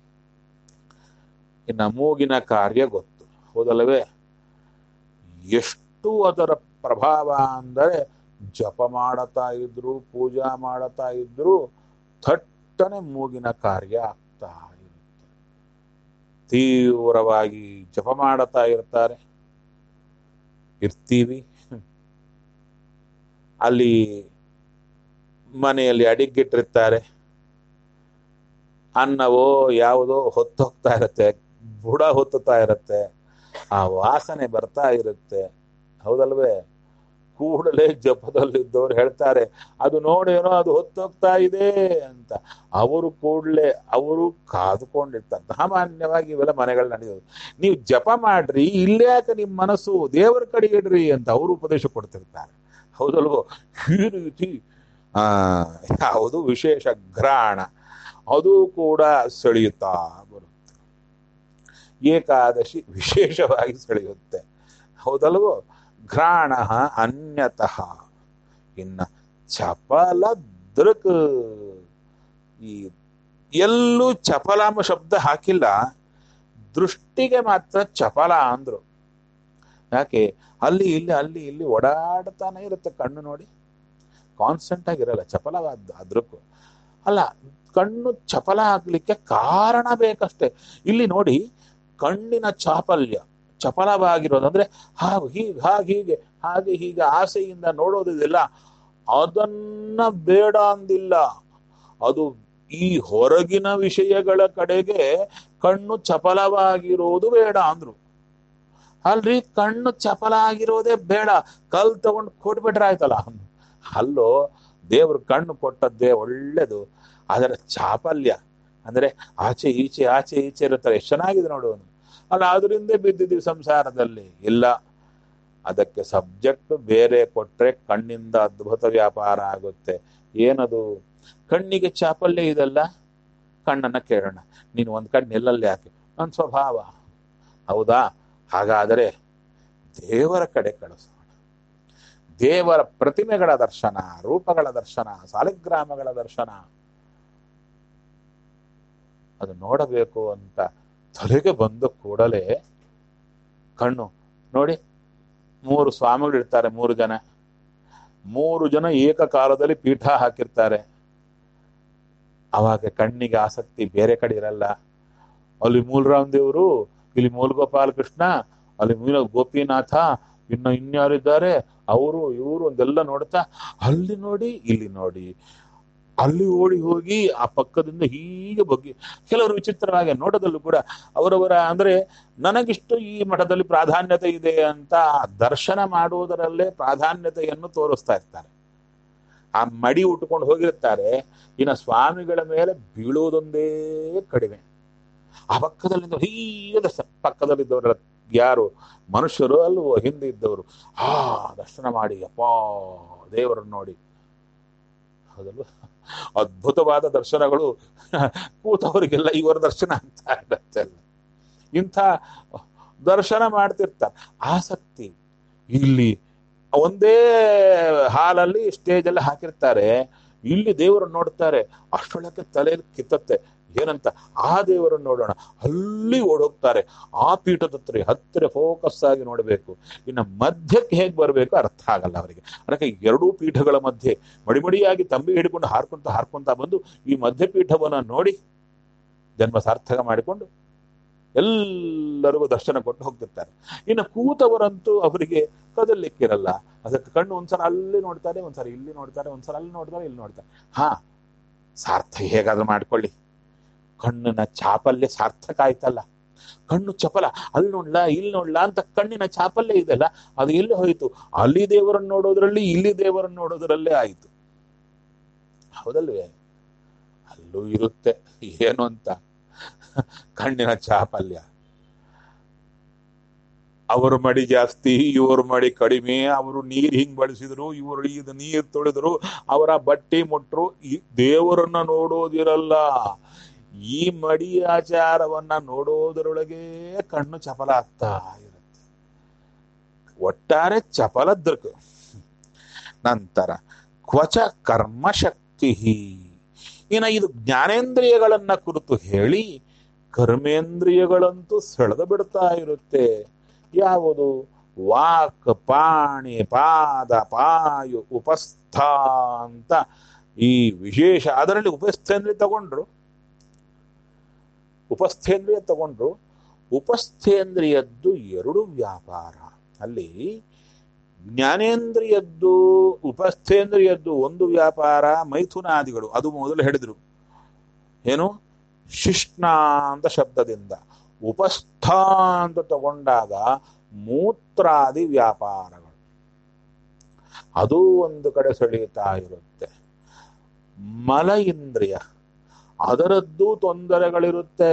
ಇನ್ನ ಮೂಗಿನ ಕಾರ್ಯ ಗೊತ್ತು ಹೌದಲ್ಲವೇ ಎಷ್ಟು ಅದರ ಪ್ರಭಾವ ಅಂದರೆ ಜಪ ಮಾಡತಾ ಇದ್ರು ಪೂಜಾ ಮಾಡತಾ ಇದ್ರು ಥಟ್ಟನೆ ಮೂಗಿನ ಕಾರ್ಯ ಆಗ್ತಾ ಇರುತ್ತೆ ತೀವ್ರವಾಗಿ ಜಪ ಮಾಡತಾ ಇರ್ತಾರೆ ಇರ್ತೀವಿ ಅಲ್ಲಿ ಮನೆಯಲ್ಲಿ ಅಡಿಗಿಟ್ಟಿರ್ತಾರೆ ಅನ್ನವೋ ಯಾವುದೋ ಹೊತ್ತೋಗ್ತಾ ಇರುತ್ತೆ ಬುಡ ಹೊತ್ತುತ್ತಾ ಇರುತ್ತೆ ಆ ವಾಸನೆ ಬರ್ತಾ ಇರುತ್ತೆ ಹೌದಲ್ವೇ ಕೂಡಲೇ ಜಪದಲ್ಲಿದ್ದವ್ರು ಹೇಳ್ತಾರೆ ಅದು ನೋಡೇನೋ ಅದು ಹೊತ್ತೋಗ್ತಾ ಇದೆ ಅಂತ ಅವರು ಕೂಡಲೇ ಅವರು ಕಾದುಕೊಂಡಿರ್ತಾರೆ ಸಾಮಾನ್ಯವಾಗಿ ಇವೆಲ್ಲ ಮನೆಗಳು ನಡೆಯೋದು ನೀವು ಜಪ ಮಾಡ್ರಿ ಇಲ್ಲೇ ಯಾಕೆ ನಿಮ್ಮ ಮನಸ್ಸು ದೇವರ ಕಡೆ ಇಡ್ರಿ ಅಂತ ಅವರು ಉಪದೇಶ ಕೊಡ್ತಿರ್ತಾರೆ ಹೌದಲ್ವೋ ಈ ರೀತಿ ಆ ಯಾವುದು ವಿಶೇಷ ಘ್ರಾಣ ಅದು ಕೂಡ ಸೆಳೆಯುತ್ತಾ ಬರುತ್ತೆ ಏಕಾದಶಿ ವಿಶೇಷವಾಗಿ ಸೆಳೆಯುತ್ತೆ ಹೌದಲ್ವೋ ಘ್ರಾಣ ಅನ್ಯತಃ ಇನ್ನ ಚಪಲ ದೃಕ್ ಈ ಎಲ್ಲೂ ಚಪಲ ಎಂಬ ಶಬ್ದ ಹಾಕಿಲ್ಲ ದೃಷ್ಟಿಗೆ ಮಾತ್ರ ಚಪಲ ಅಂದ್ರು ಯಾಕೆ ಅಲ್ಲಿ ಇಲ್ಲಿ ಅಲ್ಲಿ ಇಲ್ಲಿ ಓಡಾಡ್ತಾನೆ ಇರುತ್ತೆ ಕಣ್ಣು ನೋಡಿ ಕಾನ್ಸ್ಟೆಂಟ್ ಆಗಿರಲ್ಲ ಚಪಲವಾದ ಅದ್ರಕ್ಕೂ ಅಲ್ಲ ಕಣ್ಣು ಚಪಲ ಆಗ್ಲಿಕ್ಕೆ ಕಾರಣ ಬೇಕಷ್ಟೇ ಇಲ್ಲಿ ನೋಡಿ ಕಣ್ಣಿನ ಚಾಪಲ್ಯ ಚಪಲವಾಗಿರೋದು ಅಂದ್ರೆ ಹಾಗೆ ಹೀಗೆ ಹಾಗೆ ಹೀಗೆ ಹಾಗೆ ಹೀಗೆ ಆಸೆಯಿಂದ ನೋಡೋದಿಲ್ಲ ಅದನ್ನ ಬೇಡ ಅಂದಿಲ್ಲ ಅದು ಈ ಹೊರಗಿನ ವಿಷಯಗಳ ಕಡೆಗೆ ಕಣ್ಣು ಚಪಲವಾಗಿರೋದು ಬೇಡ ಅಂದ್ರು ಅಲ್ರಿ ಕಣ್ಣು ಚಪಲ ಆಗಿರೋದೇ ಬೇಡ ಕಲ್ ತಗೊಂಡು ಕೊಟ್ಬಿಟ್ರೆ ಆಯ್ತಲ್ಲ ಅಲ್ಲೋ ದೇವ್ರು ಕಣ್ಣು ಕೊಟ್ಟದ್ದೇ ಒಳ್ಳೇದು ಅದರ ಚಾಪಲ್ಯ ಅಂದ್ರೆ ಆಚೆ ಈಚೆ ಆಚೆ ಈಚೆ ಇರುತ್ತಾರೆ ಎಷ್ಟು ಚೆನ್ನಾಗಿದೆ ನೋಡುವನು ಅಲ್ಲ ಅದರಿಂದ ಬಿದ್ದಿದ್ದೀವಿ ಸಂಸಾರದಲ್ಲಿ ಇಲ್ಲ ಅದಕ್ಕೆ ಸಬ್ಜೆಕ್ಟ್ ಬೇರೆ ಕೊಟ್ರೆ ಕಣ್ಣಿಂದ ಅದ್ಭುತ ವ್ಯಾಪಾರ ಆಗುತ್ತೆ ಏನದು ಕಣ್ಣಿಗೆ ಚಾಪಲ್ಯ ಇದಲ್ಲ ಕಣ್ಣನ್ನ ಕೇಳೋಣ ನೀನು ಒಂದ್ ಕಣ್ಣು ಎಲ್ಲಲ್ಲಿ ಯಾಕೆ ನನ್ನ ಸ್ವಭಾವ ಹೌದಾ ಹಾಗಾದರೆ ದೇವರ ಕಡೆ ಕಳಿಸೋಣ ದೇವರ ಪ್ರತಿಮೆಗಳ ದರ್ಶನ ರೂಪಗಳ ದರ್ಶನ ಸಾಲಿಗ್ರಾಮಗಳ ದರ್ಶನ ಅದು ನೋಡಬೇಕು ಅಂತ ತಲೆಗೆ ಬಂದ ಕೂಡಲೇ ಕಣ್ಣು ನೋಡಿ ಮೂರು ಸ್ವಾಮಿಗಳು ಇರ್ತಾರೆ ಮೂರು ಜನ ಮೂರು ಜನ ಏಕಕಾಲದಲ್ಲಿ ಪೀಠ ಹಾಕಿರ್ತಾರೆ ಅವಾಗ ಕಣ್ಣಿಗೆ ಆಸಕ್ತಿ ಬೇರೆ ಕಡೆ ಇರಲ್ಲ ಅಲ್ಲಿ ಮೂಲರಾಮ್ ದೇವರು ಇಲ್ಲಿ ಮೂಲಗೋಪಾಲ ಕೃಷ್ಣ ಅಲ್ಲಿ ಮೂಲ ಗೋಪಿನಾಥ ಇನ್ನು ಇನ್ಯಾರಿದ್ದಾರೆ ಅವರು ಇವರು ಒಂದೆಲ್ಲ ನೋಡ್ತಾ ಅಲ್ಲಿ ನೋಡಿ ಇಲ್ಲಿ ನೋಡಿ ಅಲ್ಲಿ ಓಡಿ ಹೋಗಿ ಆ ಪಕ್ಕದಿಂದ ಹೀಗೆ ಬಗ್ಗೆ ಕೆಲವರು ವಿಚಿತ್ರವಾಗಿ ನೋಟದಲ್ಲೂ ಕೂಡ ಅವರವರ ಅಂದ್ರೆ ನನಗಿಷ್ಟು ಈ ಮಠದಲ್ಲಿ ಪ್ರಾಧಾನ್ಯತೆ ಇದೆ ಅಂತ ದರ್ಶನ ಮಾಡುವುದರಲ್ಲೇ ಪ್ರಾಧಾನ್ಯತೆಯನ್ನು ತೋರಿಸ್ತಾ ಇರ್ತಾರೆ ಆ ಮಡಿ ಉಟ್ಕೊಂಡು ಹೋಗಿರ್ತಾರೆ ಇನ್ನು ಸ್ವಾಮಿಗಳ ಮೇಲೆ ಬೀಳುವುದೊಂದೇ ಕಡಿಮೆ ಆ ಪಕ್ಕದಲ್ಲಿಂದ ಹೀಗೆ ದರ್ಶನ ಪಕ್ಕದಲ್ಲಿದ್ದವರ ಯಾರು ಮನುಷ್ಯರು ಅಲ್ವೋ ಹಿಂದೆ ಇದ್ದವರು ಆ ದರ್ಶನ ಮಾಡಿ ಅಪ್ಪಾ ದೇವರನ್ನು ನೋಡಿ ಹೌದಲ್ವ ಅದ್ಭುತವಾದ ದರ್ಶನಗಳು ಕೂತವರಿಗೆಲ್ಲ ಇವರ ದರ್ಶನ ಅಂತ ಇರುತ್ತೆ ಇಂಥ ದರ್ಶನ ಮಾಡ್ತಿರ್ತಾರೆ ಆಸಕ್ತಿ ಇಲ್ಲಿ ಒಂದೇ ಹಾಲಲ್ಲಿ ಸ್ಟೇಜ್ ಅಲ್ಲಿ ಹಾಕಿರ್ತಾರೆ ಇಲ್ಲಿ ದೇವರನ್ನು ನೋಡ್ತಾರೆ ಅಷ್ಟೊಳಕ್ಕೆ ತಲೆಯಲ್ಲಿ ಕಿತ್ತತ್ತೆ ಏನಂತ ಆ ದೇವರನ್ನು ನೋಡೋಣ ಅಲ್ಲಿ ಓಡೋಗ್ತಾರೆ ಆ ಪೀಠದ ಹತ್ರ ಹತ್ತಿರ ಫೋಕಸ್ ಆಗಿ ನೋಡಬೇಕು ಇನ್ನು ಮಧ್ಯಕ್ಕೆ ಹೇಗೆ ಬರಬೇಕು ಅರ್ಥ ಆಗಲ್ಲ ಅವರಿಗೆ ಅದಕ್ಕೆ ಎರಡೂ ಪೀಠಗಳ ಮಧ್ಯೆ ಮಡಿಮಡಿಯಾಗಿ ತಂಬಿ ಹಿಡ್ಕೊಂಡು ಹಾರ್ಕೊಂತ ಹಾರ್ಕೊಂತ ಬಂದು ಈ ಮಧ್ಯಪೀಠವನ್ನ ನೋಡಿ ಜನ್ಮ ಸಾರ್ಥಕ ಮಾಡಿಕೊಂಡು ಎಲ್ಲರಿಗೂ ದರ್ಶನ ಕೊಟ್ಟು ಹೋಗ್ತಿರ್ತಾರೆ ಇನ್ನು ಕೂತವರಂತೂ ಅವರಿಗೆ ಕದಲಿಕ್ಕಿರಲ್ಲ ಅದಕ್ಕೆ ಕಣ್ಣು ಒಂದ್ಸಲ ಅಲ್ಲಿ ನೋಡ್ತಾರೆ ಒಂದ್ಸಲ ಇಲ್ಲಿ ನೋಡ್ತಾರೆ ಒಂದ್ಸಲ ಅಲ್ಲಿ ನೋಡ್ತಾರೆ ಇಲ್ಲಿ ನೋಡ್ತಾರೆ ಹಾ ಸಾರ್ಥ ಹೇಗಾದ್ರೂ ಮಾಡ್ಕೊಳ್ಳಿ ಕಣ್ಣಿನ ಚಾಪಲ್ಯ ಸಾರ್ಥಕ ಆಯ್ತಲ್ಲ ಕಣ್ಣು ಚಪಲ ಅಲ್ಲಿ ನೋಡ್ಲಾ ಇಲ್ಲಿ ನೋಡ್ಲಾ ಅಂತ ಕಣ್ಣಿನ ಚಾಪಲ್ಯ ಇದೆಲ್ಲ ಅದು ಎಲ್ಲಿ ಹೋಯ್ತು ಅಲ್ಲಿ ದೇವರನ್ನು ನೋಡೋದ್ರಲ್ಲಿ ಇಲ್ಲಿ ದೇವರನ್ನು ನೋಡೋದ್ರಲ್ಲೇ ಆಯ್ತು ಹೌದಲ್ವೇ ಅಲ್ಲೂ ಇರುತ್ತೆ ಏನು ಅಂತ ಕಣ್ಣಿನ ಚಾಪಲ್ಯ ಅವ್ರ ಮಡಿ ಜಾಸ್ತಿ ಇವ್ರ ಮಡಿ ಕಡಿಮೆ ಅವರು ನೀರ್ ಹಿಂಗ್ ಬಳಸಿದ್ರು ಇವರು ಇದು ನೀರ್ ತೊಳೆದ್ರು ಅವರ ಬಟ್ಟೆ ಮುಟ್ರು ಈ ದೇವರನ್ನ ನೋಡೋದಿರಲ್ಲ ಈ ಮಡಿ ಆಚಾರವನ್ನ ನೋಡೋದರೊಳಗೆ ಕಣ್ಣು ಚಪಲ ಆಗ್ತಾ ಇರುತ್ತೆ ಒಟ್ಟಾರೆ ಚಪಲ ದೃಕ್ ನಂತರ ಕ್ವಚ ಕರ್ಮಶಕ್ತಿ ಇನ್ನ ಇದು ಜ್ಞಾನೇಂದ್ರಿಯಗಳನ್ನ ಕುರಿತು ಹೇಳಿ ಕರ್ಮೇಂದ್ರಿಯಗಳಂತೂ ಸೆಳೆದು ಬಿಡ್ತಾ ಇರುತ್ತೆ ಯಾವುದು ವಾಕ್ ಪಾಣಿ ಪಾದ ಪಾಯು ಉಪಸ್ಥ ಅಂತ ಈ ವಿಶೇಷ ಅದರಲ್ಲಿ ಉಪಸ್ಥೇಂದ್ರಿಯ ತಗೊಂಡ್ರು ಉಪಸ್ಥೇಂದ್ರಿಯ ತಗೊಂಡ್ರು ಉಪಸ್ಥೇಂದ್ರಿಯದ್ದು ಎರಡು ವ್ಯಾಪಾರ ಅಲ್ಲಿ ಜ್ಞಾನೇಂದ್ರಿಯದ್ದು ಉಪಸ್ಥೇಂದ್ರಿಯದ್ದು ಒಂದು ವ್ಯಾಪಾರ ಮೈಥುನಾದಿಗಳು ಅದು ಮೊದಲು ಹೇಳಿದ್ರು ಏನು ಶಿಷ್ಣ ಅಂತ ಶಬ್ದದಿಂದ ಉಪಸ್ಥ ಅಂತ ತಗೊಂಡಾಗ ಮೂತ್ರಾದಿ ವ್ಯಾಪಾರಗಳು ಅದು ಒಂದು ಕಡೆ ಸೆಳೆಯುತ್ತಾ ಇರುತ್ತೆ ಮಲ ಇಂದ್ರಿಯ ಅದರದ್ದು ತೊಂದರೆಗಳಿರುತ್ತೆ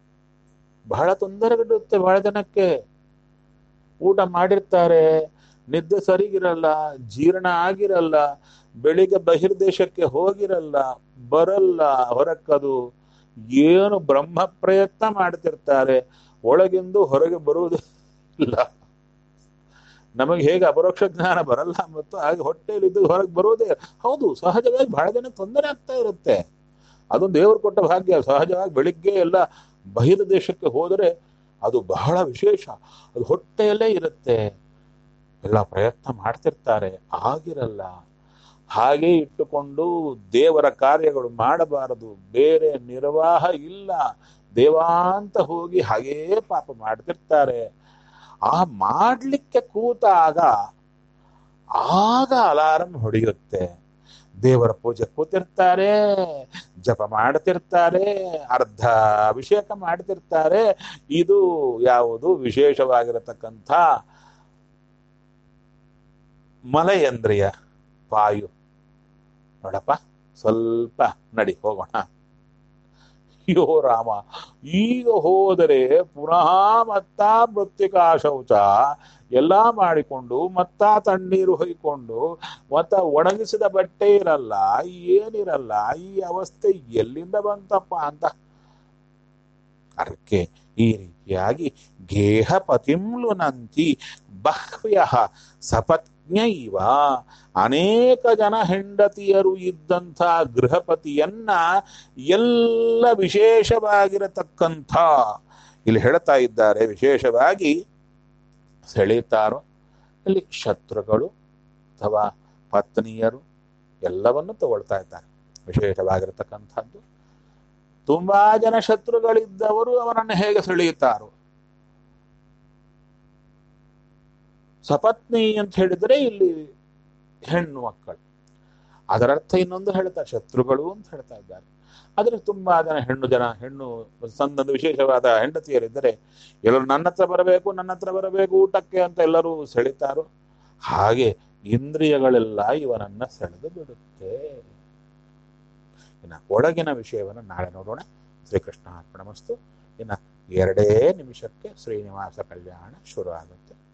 ಬಹಳ ತೊಂದರೆಗಳಿರುತ್ತೆ ಬಹಳ ಜನಕ್ಕೆ ಊಟ ಮಾಡಿರ್ತಾರೆ ನಿದ್ದೆ ಸರಿಗಿರಲ್ಲ ಜೀರ್ಣ ಆಗಿರಲ್ಲ ಬೆಳಿಗ್ಗೆ ಬಹಿರ್ದೇಶಕ್ಕೆ ಹೋಗಿರಲ್ಲ ಬರಲ್ಲ ಹೊರಕ್ಕದು ಏನು ಬ್ರಹ್ಮ ಪ್ರಯತ್ನ ಮಾಡ್ತಿರ್ತಾರೆ ಒಳಗಿಂದು ಹೊರಗೆ ಬರುವುದೇ ಇಲ್ಲ ನಮಗೆ ಹೇಗೆ ಅಪರೋಕ್ಷ ಜ್ಞಾನ ಬರಲ್ಲ ಮತ್ತು ಹಾಗೆ ಹೊಟ್ಟೆಯಲ್ಲಿದ್ದು ಹೊರಗೆ ಬರುವುದೇ ಹೌದು ಸಹಜವಾಗಿ ಬಹಳ ಜನ ತೊಂದರೆ ಆಗ್ತಾ ಇರುತ್ತೆ ಅದೊಂದು ದೇವರು ಕೊಟ್ಟ ಭಾಗ್ಯ ಸಹಜವಾಗಿ ಬೆಳಿಗ್ಗೆ ಎಲ್ಲ ಬಹಿರ್ ದೇಶಕ್ಕೆ ಹೋದರೆ ಅದು ಬಹಳ ವಿಶೇಷ ಅದು ಹೊಟ್ಟೆಯಲ್ಲೇ ಇರುತ್ತೆ ಎಲ್ಲ ಪ್ರಯತ್ನ ಮಾಡ್ತಿರ್ತಾರೆ ಆಗಿರಲ್ಲ ಹಾಗೆ ಇಟ್ಟುಕೊಂಡು ದೇವರ ಕಾರ್ಯಗಳು ಮಾಡಬಾರದು ಬೇರೆ ನಿರ್ವಾಹ ಇಲ್ಲ ದೇವಾಂತ ಹೋಗಿ ಹಾಗೇ ಪಾಪ ಮಾಡ್ತಿರ್ತಾರೆ ಆ ಮಾಡ್ಲಿಕ್ಕೆ ಕೂತಾಗ ಆಗ ಅಲಾರಂ ಹೊಡೆಯುತ್ತೆ ದೇವರ ಪೂಜೆ ಕೂತಿರ್ತಾರೆ ಜಪ ಮಾಡ್ತಿರ್ತಾರೆ ಅರ್ಧ ಅಭಿಷೇಕ ಮಾಡ್ತಿರ್ತಾರೆ ಇದು ಯಾವುದು ವಿಶೇಷವಾಗಿರತಕ್ಕಂಥ ಮಲಯಂದ್ರಿಯ ವಾಯು ನೋಡಪ್ಪ ಸ್ವಲ್ಪ ನಡಿ ಹೋಗೋಣ ಅಯ್ಯೋ ರಾಮ ಈಗ ಹೋದರೆ ಪುನಃ ಮತ್ತ ಮೃತ್ತಿಕಾ ಶೌಚ ಎಲ್ಲ ಮಾಡಿಕೊಂಡು ಮತ್ತ ತಣ್ಣೀರು ಹೊಯ್ಕೊಂಡು ಮತ್ತ ಒಣಗಿಸಿದ ಬಟ್ಟೆ ಇರಲ್ಲ ಏನಿರಲ್ಲ ಈ ಅವಸ್ಥೆ ಎಲ್ಲಿಂದ ಬಂತಪ್ಪ ಅಂತ ಅದಕ್ಕೆ ಈ ರೀತಿಯಾಗಿ ಗೇಹ ಪತಿಂಲುನಂತಿ ಬಹ್ವ್ಯ ಸಪತ್ನ್ಯೈವ ಅನೇಕ ಜನ ಹೆಂಡತಿಯರು ಇದ್ದಂಥ ಗೃಹಪತಿಯನ್ನ ಎಲ್ಲ ವಿಶೇಷವಾಗಿರತಕ್ಕಂಥ ಇಲ್ಲಿ ಹೇಳ್ತಾ ಇದ್ದಾರೆ ವಿಶೇಷವಾಗಿ ಸೆಳೀತಾರೋ ಇಲ್ಲಿ ಶತ್ರುಗಳು ಅಥವಾ ಪತ್ನಿಯರು ಎಲ್ಲವನ್ನು ತಗೊಳ್ತಾ ಇದ್ದಾರೆ ವಿಶೇಷವಾಗಿರತಕ್ಕಂಥದ್ದು ತುಂಬಾ ಜನ ಶತ್ರುಗಳಿದ್ದವರು ಅವರನ್ನು ಹೇಗೆ ಸೆಳೆಯುತ್ತಾರೋ ಸಪತ್ನಿ ಅಂತ ಹೇಳಿದ್ರೆ ಇಲ್ಲಿ ಹೆಣ್ಣು ಮಕ್ಕಳು ಅದರರ್ಥ ಇನ್ನೊಂದು ಹೇಳ್ತಾರೆ ಶತ್ರುಗಳು ಅಂತ ಹೇಳ್ತಾ ಇದ್ದಾರೆ ಆದ್ರೆ ತುಂಬಾ ಜನ ಹೆಣ್ಣು ಜನ ಹೆಣ್ಣು ಸಂದೊಂದು ವಿಶೇಷವಾದ ಹೆಂಡತಿಯರಿದ್ದರೆ ಎಲ್ಲರೂ ನನ್ನ ಹತ್ರ ಬರಬೇಕು ನನ್ನ ಹತ್ರ ಬರಬೇಕು ಊಟಕ್ಕೆ ಅಂತ ಎಲ್ಲರೂ ಸೆಳಿತಾರೋ ಹಾಗೆ ಇಂದ್ರಿಯಗಳೆಲ್ಲ ಇವನನ್ನ ಸೆಳೆದು ಬಿಡುತ್ತೆ ಇನ್ನು ಒಳಗಿನ ವಿಷಯವನ್ನು ನಾಳೆ ನೋಡೋಣ ಶ್ರೀಕೃಷ್ಣ ಅರ್ಪಣಮಸ್ತು ಇನ್ನು ಎರಡೇ ನಿಮಿಷಕ್ಕೆ ಶ್ರೀನಿವಾಸ ಕಲ್ಯಾಣ ಶುರು ಆಗುತ್ತೆ